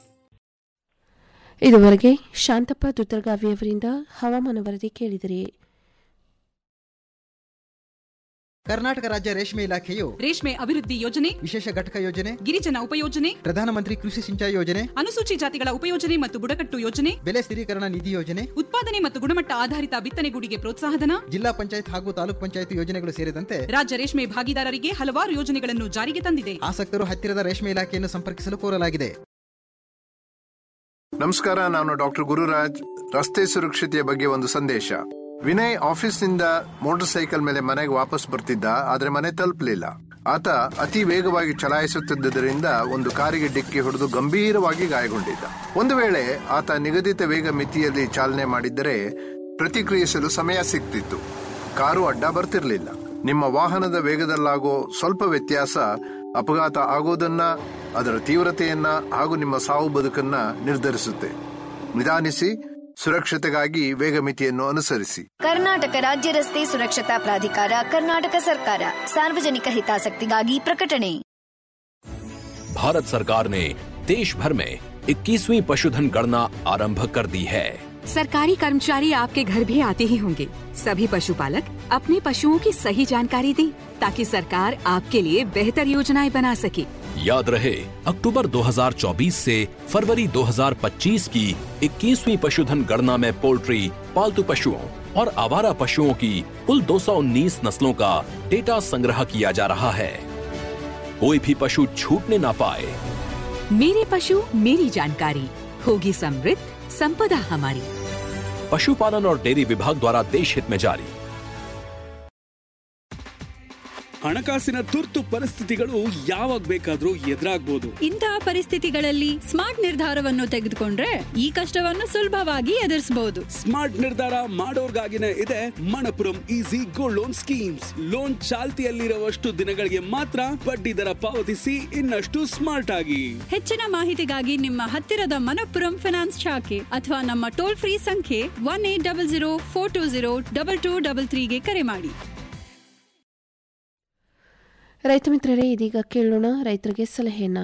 ಇದುವರೆಗೆ ಶಾಂತಪ್ಪ ದುತ್ತರಗಾವಿಯವರಿಂದ ಹವಾಮಾನ ವರದಿ ಕೇಳಿದಿರಿ ಕರ್ನಾಟಕ ರಾಜ್ಯ ರೇಷ್ಮೆ ಇಲಾಖೆಯು ರೇಷ್ಮೆ ಅಭಿವೃದ್ಧಿ ಯೋಜನೆ ವಿಶೇಷ ಘಟಕ ಯೋಜನೆ ಗಿರಿಜನ ಉಪಯೋಜನೆ ಪ್ರಧಾನಮಂತ್ರಿ ಕೃಷಿ ಸಿಂಚಾಯಿ ಯೋಜನೆ ಅನುಸೂಚಿ ಜಾತಿಗಳ ಉಪಯೋಜನೆ ಮತ್ತು ಬುಡಕಟ್ಟು ಯೋಜನೆ ಬೆಲೆ ಸ್ಥಿರೀಕರಣ ನಿಧಿ ಯೋಜನೆ ಉತ್ಪಾದನೆ ಮತ್ತು ಗುಣಮಟ್ಟ ಆಧಾರಿತ ಬಿತ್ತನೆಗೂಡಿಗೆ ಪ್ರೋತ್ಸಾಹಧನ ಜಿಲ್ಲಾ ಪಂಚಾಯತ್ ಹಾಗೂ ತಾಲೂಕ್ ಪಂಚಾಯತ್ ಯೋಜನೆಗಳು ಸೇರಿದಂತೆ ರಾಜ್ಯ ರೇಷ್ಮೆ ಭಾಗಿದಾರರಿಗೆ ಹಲವಾರು ಯೋಜನೆಗಳನ್ನು ಜಾರಿಗೆ ತಂದಿದೆ ಆಸಕ್ತರು ಹತ್ತಿರದ ರೇಷ್ಮೆ ಇಲಾಖೆಯನ್ನು ಸಂಪರ್ಕಿಸಲು ಕೋರಲಾಗಿದೆ ನಮಸ್ಕಾರ ನಾನು ಡಾಕ್ಟರ್ ಗುರುರಾಜ್ ರಸ್ತೆ ಸುರಕ್ಷತೆಯ ಬಗ್ಗೆ ಒಂದು ಸಂದೇಶ ವಿನಯ್ ಆಫೀಸ್ನಿಂದ ಮೋಟಾರ್ ಸೈಕಲ್ ಮೇಲೆ ಮನೆಗೆ ವಾಪಸ್ ಬರ್ತಿದ್ದ ಆದ್ರೆ ಮನೆ ತಲುಪಲಿಲ್ಲ ಆತ ಅತಿ ವೇಗವಾಗಿ ಚಲಾಯಿಸುತ್ತಿದ್ದರಿಂದ ಒಂದು ಕಾರಿಗೆ ಡಿಕ್ಕಿ ಹೊಡೆದು ಗಂಭೀರವಾಗಿ ಗಾಯಗೊಂಡಿದ್ದ ಒಂದು ವೇಳೆ ಆತ ನಿಗದಿತ ವೇಗ ಮಿತಿಯಲ್ಲಿ ಚಾಲನೆ ಮಾಡಿದ್ದರೆ ಪ್ರತಿಕ್ರಿಯಿಸಲು ಸಮಯ ಸಿಗ್ತಿತ್ತು ಕಾರು ಅಡ್ಡ ಬರ್ತಿರ್ಲಿಲ್ಲ ನಿಮ್ಮ ವಾಹನದ ವೇಗದಲ್ಲಾಗೋ ಸ್ವಲ್ಪ ವ್ಯತ್ಯಾಸ ಅಪಘಾತ ಆಗೋದನ್ನ ಅದರ ತೀವ್ರತೆಯನ್ನ ಹಾಗೂ ನಿಮ್ಮ ಸಾವು ಬದುಕನ್ನ ನಿರ್ಧರಿಸುತ್ತೆ ನಿಧಾನಿಸಿ ಸುರಕ್ಷತೆಗಾಗಿ ವೇಗ ಮಿತಿಯನ್ನು ಅನುಸರಿಸಿ ಕರ್ನಾಟಕ ರಾಜ್ಯ ರಸ್ತೆ ಸುರಕ್ಷತಾ ಪ್ರಾಧಿಕಾರ ಕರ್ನಾಟಕ ಸರ್ಕಾರ ಸಾರ್ವಜನಿಕ ಹಿತಾಸಕ್ತಿಗಾಗಿ ಪ್ರಕಟಣೆ भारत सरकार ने देश भर में 21वीं पशुधन गणना आरंभ कर दी है सरकारी कर्मचारी आपके घर भी आते ही होंगे सभी पशुपालक अपने पशुओं की सही जानकारी दें ताकि सरकार आपके लिए बेहतर योजनाएं बना सके याद रहे अक्टूबर 2024 से फरवरी 2025 की 21वीं पशुधन गणना में पोल्ट्री पालतू पशुओं और आवारा पशुओं की कुल 219 नस्लों का डेटा संग्रह किया जा रहा है कोई भी पशु छूटने ना पाए मेरे पशु मेरी जानकारी होगी समृद्ध संपदा हमारी पशुपालन और डेयरी विभाग द्वारा देश हित में जारी ಹಣಕಾಸಿನ ತುರ್ತು ಪರಿಸ್ಥಿತಿಗಳು ಯಾವಾಗ ಬೇಕಾದ್ರೂ ಎದುರಾಗ್ಬೋದು ಇಂತಹ ಪರಿಸ್ಥಿತಿಗಳಲ್ಲಿ ಸ್ಮಾರ್ಟ್ ನಿರ್ಧಾರವನ್ನು ತೆಗೆದುಕೊಂಡ್ರೆ ಈ ಕಷ್ಟವನ್ನು ಸುಲಭವಾಗಿ ಎದುರಿಸಬಹುದು ಸ್ಮಾರ್ಟ್ ನಿರ್ಧಾರ ಮಾಡೋರ್ಗಾಗಿನೇ ಇದೆ Manappuram easy gold loan schemes loan ಚಾಲ್ತಿಯಲ್ಲಿರುವಷ್ಟು ದಿನಗಳಿಗೆ ಮಾತ್ರ ಬಡ್ಡಿ ದರ ಪಾವತಿಸಿ ಇನ್ನಷ್ಟು ಸ್ಮಾರ್ಟ್ ಆಗಿ ಹೆಚ್ಚಿನ ಮಾಹಿತಿಗಾಗಿ ನಿಮ್ಮ ಹತ್ತಿರದ ಮನಪ್ಪುರಂ ಫಿನಾನ್ಸ್ ಶಾಖೆ ಅಥವಾ ನಮ್ಮ ಟೋಲ್ ಫ್ರೀ ಸಂಖ್ಯೆ one eight double zero four two zero double two double ತ್ರೀಗೆ ಕರೆ ಮಾಡಿ ರೈತ ಮಿತ್ರರೇ ಇದೀಗ ಕೇಳೋಣ ರೈತರಿಗೆ ಸಲಹೆಯನ್ನ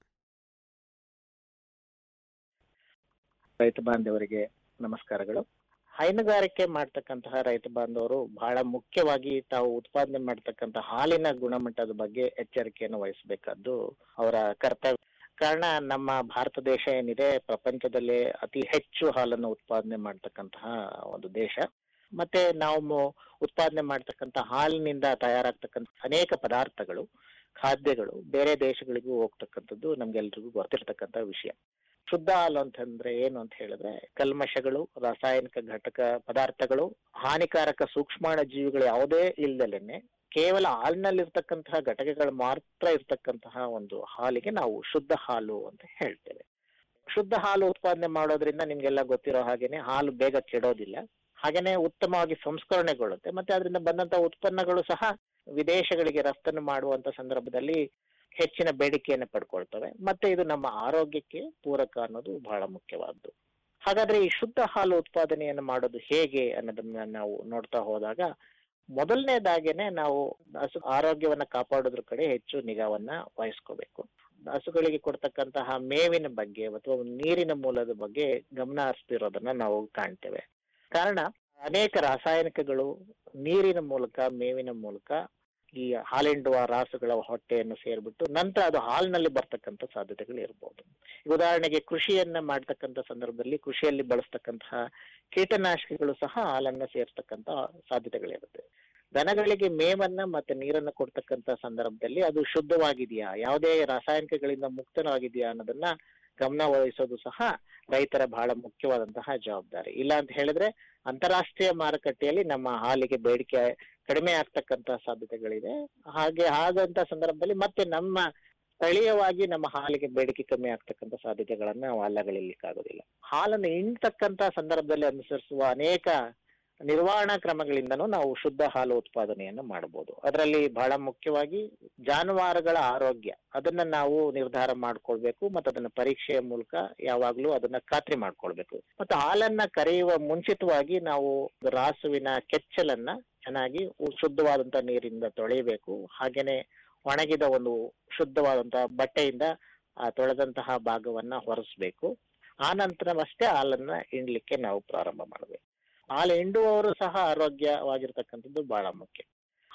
ರೈತ ಬಾಂಧವರಿಗೆ ನಮಸ್ಕಾರಗಳು ಹೈನುಗಾರಿಕೆ ಮಾಡ್ತಕ್ಕಂತಹ ರೈತ ಬಾಂಧವರು ಬಹಳ ಮುಖ್ಯವಾಗಿ ತಾವು ಉತ್ಪಾದನೆ ಮಾಡ್ತಕ್ಕಂಥ ಹಾಲಿನ ಗುಣಮಟ್ಟದ ಬಗ್ಗೆ ಎಚ್ಚರಿಕೆಯನ್ನು ವಹಿಸಬೇಕಾದ್ದು ಅವರ ಕರ್ತವ್ಯ ಕಾರಣ ನಮ್ಮ ಭಾರತ ದೇಶ ಏನಿದೆ ಪ್ರಪಂಚದಲ್ಲೇ ಅತಿ ಹೆಚ್ಚು ಹಾಲನ್ನು ಉತ್ಪಾದನೆ ಮಾಡ್ತಕ್ಕಂತಹ ಒಂದು ದೇಶ ಮತ್ತೆ ನಾವು ಮು- ಉತ್ಪಾದನೆ ಮಾಡ್ತಕ್ಕಂಥ ಹಾಲಿನಿಂದ ತಯಾರಾಗ್ತಕ್ಕಂಥ ಅನೇಕ ಪದಾರ್ಥಗಳು ಖಾದ್ಯಗಳು ಬೇರೆ ದೇಶಗಳಿಗೂ ಹೋಗ್ತಕ್ಕಂಥದ್ದು ನಮ್ಗೆಲ್ರಿಗೂ ಗೊತ್ತಿರ್ತಕ್ಕಂಥ ವಿಷಯ ಶುದ್ಧ ಹಾಲು ಅಂತಂದ್ರೆ ಏನು ಅಂತ ಹೇಳಿದ್ರೆ ಕಲ್ಮಶಗಳು ರಾಸಾಯನಿಕ ಘಟಕ ಪದಾರ್ಥಗಳು ಹಾನಿಕಾರಕ ಸೂಕ್ಷ್ಮಾಣು ಜೀವಿಗಳು ಯಾವುದೇ ಇಲ್ದಲೇನೆ ಕೇವಲ ಹಾಲಿನಲ್ಲಿರ್ತಕ್ಕಂತಹ ಘಟಕಗಳು ಮಾತ್ರ ಇರ್ತಕ್ಕಂತಹ ಒಂದು ಹಾಲಿಗೆ ನಾವು ಶುದ್ಧ ಹಾಲು ಅಂತ ಹೇಳ್ತೇವೆ ಶುದ್ಧ ಹಾಲು ಉತ್ಪಾದನೆ ಮಾಡೋದ್ರಿಂದ ನಿಮ್ಗೆಲ್ಲ ಗೊತ್ತಿರೋ ಹಾಗೇನೆ ಹಾಲು ಬೇಗ ಕೆಡೋದಿಲ್ಲ ಹಾಗೇನೆ ಉತ್ತಮವಾಗಿ ಸಂಸ್ಕರಣೆಗೊಳ್ಳುತ್ತೆ ಮತ್ತೆ ಅದರಿಂದ ಬಂದಂತ ಉತ್ಪನ್ನಗಳು ಸಹ ವಿದೇಶಗಳಿಗೆ ರಫ್ತನ್ನು ಮಾಡುವಂತ ಸಂದರ್ಭದಲ್ಲಿ ಹೆಚ್ಚಿನ ಬೇಡಿಕೆಯನ್ನು ಪಡ್ಕೊಳ್ತವೆ ಮತ್ತೆ ಇದು ನಮ್ಮ ಆರೋಗ್ಯಕ್ಕೆ ಪೂರಕ ಅನ್ನೋದು ಬಹಳ ಮುಖ್ಯವಾದ್ದು ಹಾಗಾದ್ರೆ ಈ ಶುದ್ಧ ಹಾಲು ಉತ್ಪಾದನೆಯನ್ನು ಮಾಡೋದು ಹೇಗೆ ಅನ್ನೋದನ್ನ ನಾವು ನೋಡ್ತಾ ಹೋದಾಗ ಮೊದಲನೇದಾಗೇನೆ ನಾವು ಹಸು ಆರೋಗ್ಯವನ್ನ ಕಾಪಾಡೋದ್ರ ಕಡೆ ಹೆಚ್ಚು ನಿಗಾವನ್ನ ವಹಿಸ್ಕೋಬೇಕು ಹಸುಗಳಿಗೆ ಕೊಡ್ತಕ್ಕಂತಹ ಮೇವಿನ ಬಗ್ಗೆ ಅಥವಾ ನೀರಿನ ಮೂಲದ ಬಗ್ಗೆ ಗಮನ ಹರಿಸ್ತಿರೋದನ್ನ ನಾವು ಕಾಣ್ತೇವೆ ಕಾರಣ ಅನೇಕ ರಾಸಾಯನಿಕಗಳು ನೀರಿನ ಮೂಲಕ ಮೇವಿನ ಮೂಲಕ ಈ ಹಾಲಿಂಡುವ ರಾಸುಗಳ ಹೊಟ್ಟೆಯನ್ನು ಸೇರ್ಬಿಟ್ಟು ನಂತರ ಅದು ಹಾಲಿನಲ್ಲಿ ಬರ್ತಕ್ಕಂಥ ಸಾಧ್ಯತೆಗಳು ಇರಬಹುದು ಈಗ ಉದಾಹರಣೆಗೆ ಕೃಷಿಯನ್ನ ಮಾಡ್ತಕ್ಕಂಥ ಸಂದರ್ಭದಲ್ಲಿ ಕೃಷಿಯಲ್ಲಿ ಬಳಸ್ತಕ್ಕಂತಹ ಕೀಟನಾಶಕಗಳು ಸಹ ಹಾಲನ್ನ ಸೇರ್ತಕ್ಕಂಥ ಸಾಧ್ಯತೆಗಳಿರುತ್ತೆ ದನಗಳಿಗೆ ಮೇವನ್ನ ಮತ್ತೆ ನೀರನ್ನ ಕೊಡ್ತಕ್ಕಂಥ ಸಂದರ್ಭದಲ್ಲಿ ಅದು ಶುದ್ಧವಾಗಿದೆಯಾ ಯಾವುದೇ ರಾಸಾಯನಿಕಗಳಿಂದ ಮುಕ್ತವಾಗಿದೆಯಾ ಅನ್ನೋದನ್ನ ಗಮನ ವಹಿಸೋದು ಸಹ ರೈತರ ಬಹಳ ಮುಖ್ಯವಾದಂತಹ ಜವಾಬ್ದಾರಿ ಇಲ್ಲ ಅಂತ ಹೇಳಿದ್ರೆ ಅಂತಾರಾಷ್ಟ್ರೀಯ ಮಾರುಕಟ್ಟೆಯಲ್ಲಿ ನಮ್ಮ ಹಾಲಿಗೆ ಬೇಡಿಕೆ ಕಡಿಮೆ ಆಗ್ತಕ್ಕಂತ ಸಾಧ್ಯತೆಗಳಿದೆ ಹಾಗೆ ಹಾಗಂತ ಸಂದರ್ಭದಲ್ಲಿ ಮತ್ತೆ ನಮ್ಮ ಸ್ಥಳೀಯವಾಗಿ ನಮ್ಮ ಹಾಲಿಗೆ ಬೇಡಿಕೆ ಕಮ್ಮಿ ಆಗ್ತಕ್ಕಂತ ಸಾಧ್ಯತೆಗಳನ್ನ ನಾವು ಅಲ್ಲಗಳಿಲಿಕ್ಕಾಗೋದಿಲ್ಲ ಹಾಲನ್ನು ಇಂಡ್ತಕ್ಕಂತ ಸಂದರ್ಭದಲ್ಲಿ ಅನುಸರಿಸುವ ಅನೇಕ ನಿರ್ವಹಣಾ ಕ್ರಮಗಳಿಂದನೂ ನಾವು ಶುದ್ಧ ಹಾಲು ಉತ್ಪಾದನೆಯನ್ನು ಮಾಡಬಹುದು ಅದರಲ್ಲಿ ಬಹಳ ಮುಖ್ಯವಾಗಿ ಜಾನುವಾರುಗಳ ಆರೋಗ್ಯ ಅದನ್ನ ನಾವು ನಿರ್ಧಾರ ಮಾಡ್ಕೊಳ್ಬೇಕು ಮತ್ತು ಅದನ್ನ ಪರೀಕ್ಷೆಯ ಮೂಲಕ ಯಾವಾಗ್ಲೂ ಅದನ್ನ ಖಾತ್ರಿ ಮಾಡ್ಕೊಳ್ಬೇಕು ಮತ್ತು ಹಾಲನ್ನ ಕರೆಯುವ ಮುಂಚಿತವಾಗಿ ನಾವು ರಾಸುವಿನ ಕೆಚ್ಚಲನ್ನ ಚೆನ್ನಾಗಿ ಉ- ಶುದ್ಧವಾದಂತ ನೀರಿಂದ ತೊಳೆಯಬೇಕು ಹಾಗೇನೆ ಒಣಗಿದ ಒಂದು ಶುದ್ಧವಾದಂತಹ ಬಟ್ಟೆಯಿಂದ ಆ ತೊಳೆದಂತಹ ಭಾಗವನ್ನ ಹೊರಸ್ಬೇಕು ಆ ನಂತರವಷ್ಟೇ ಹಾಲನ್ನ ಹಿಂಡ್ಲಿಕ್ಕೆ ನಾವು ಪ್ರಾರಂಭ ಮಾಡಬೇಕು ಹಾಲು ಹಿಂಡುವವರು ಸಹ ಆರೋಗ್ಯವಾಗಿರ್ತಕ್ಕಂಥದ್ದು ಬಹಳ ಮುಖ್ಯ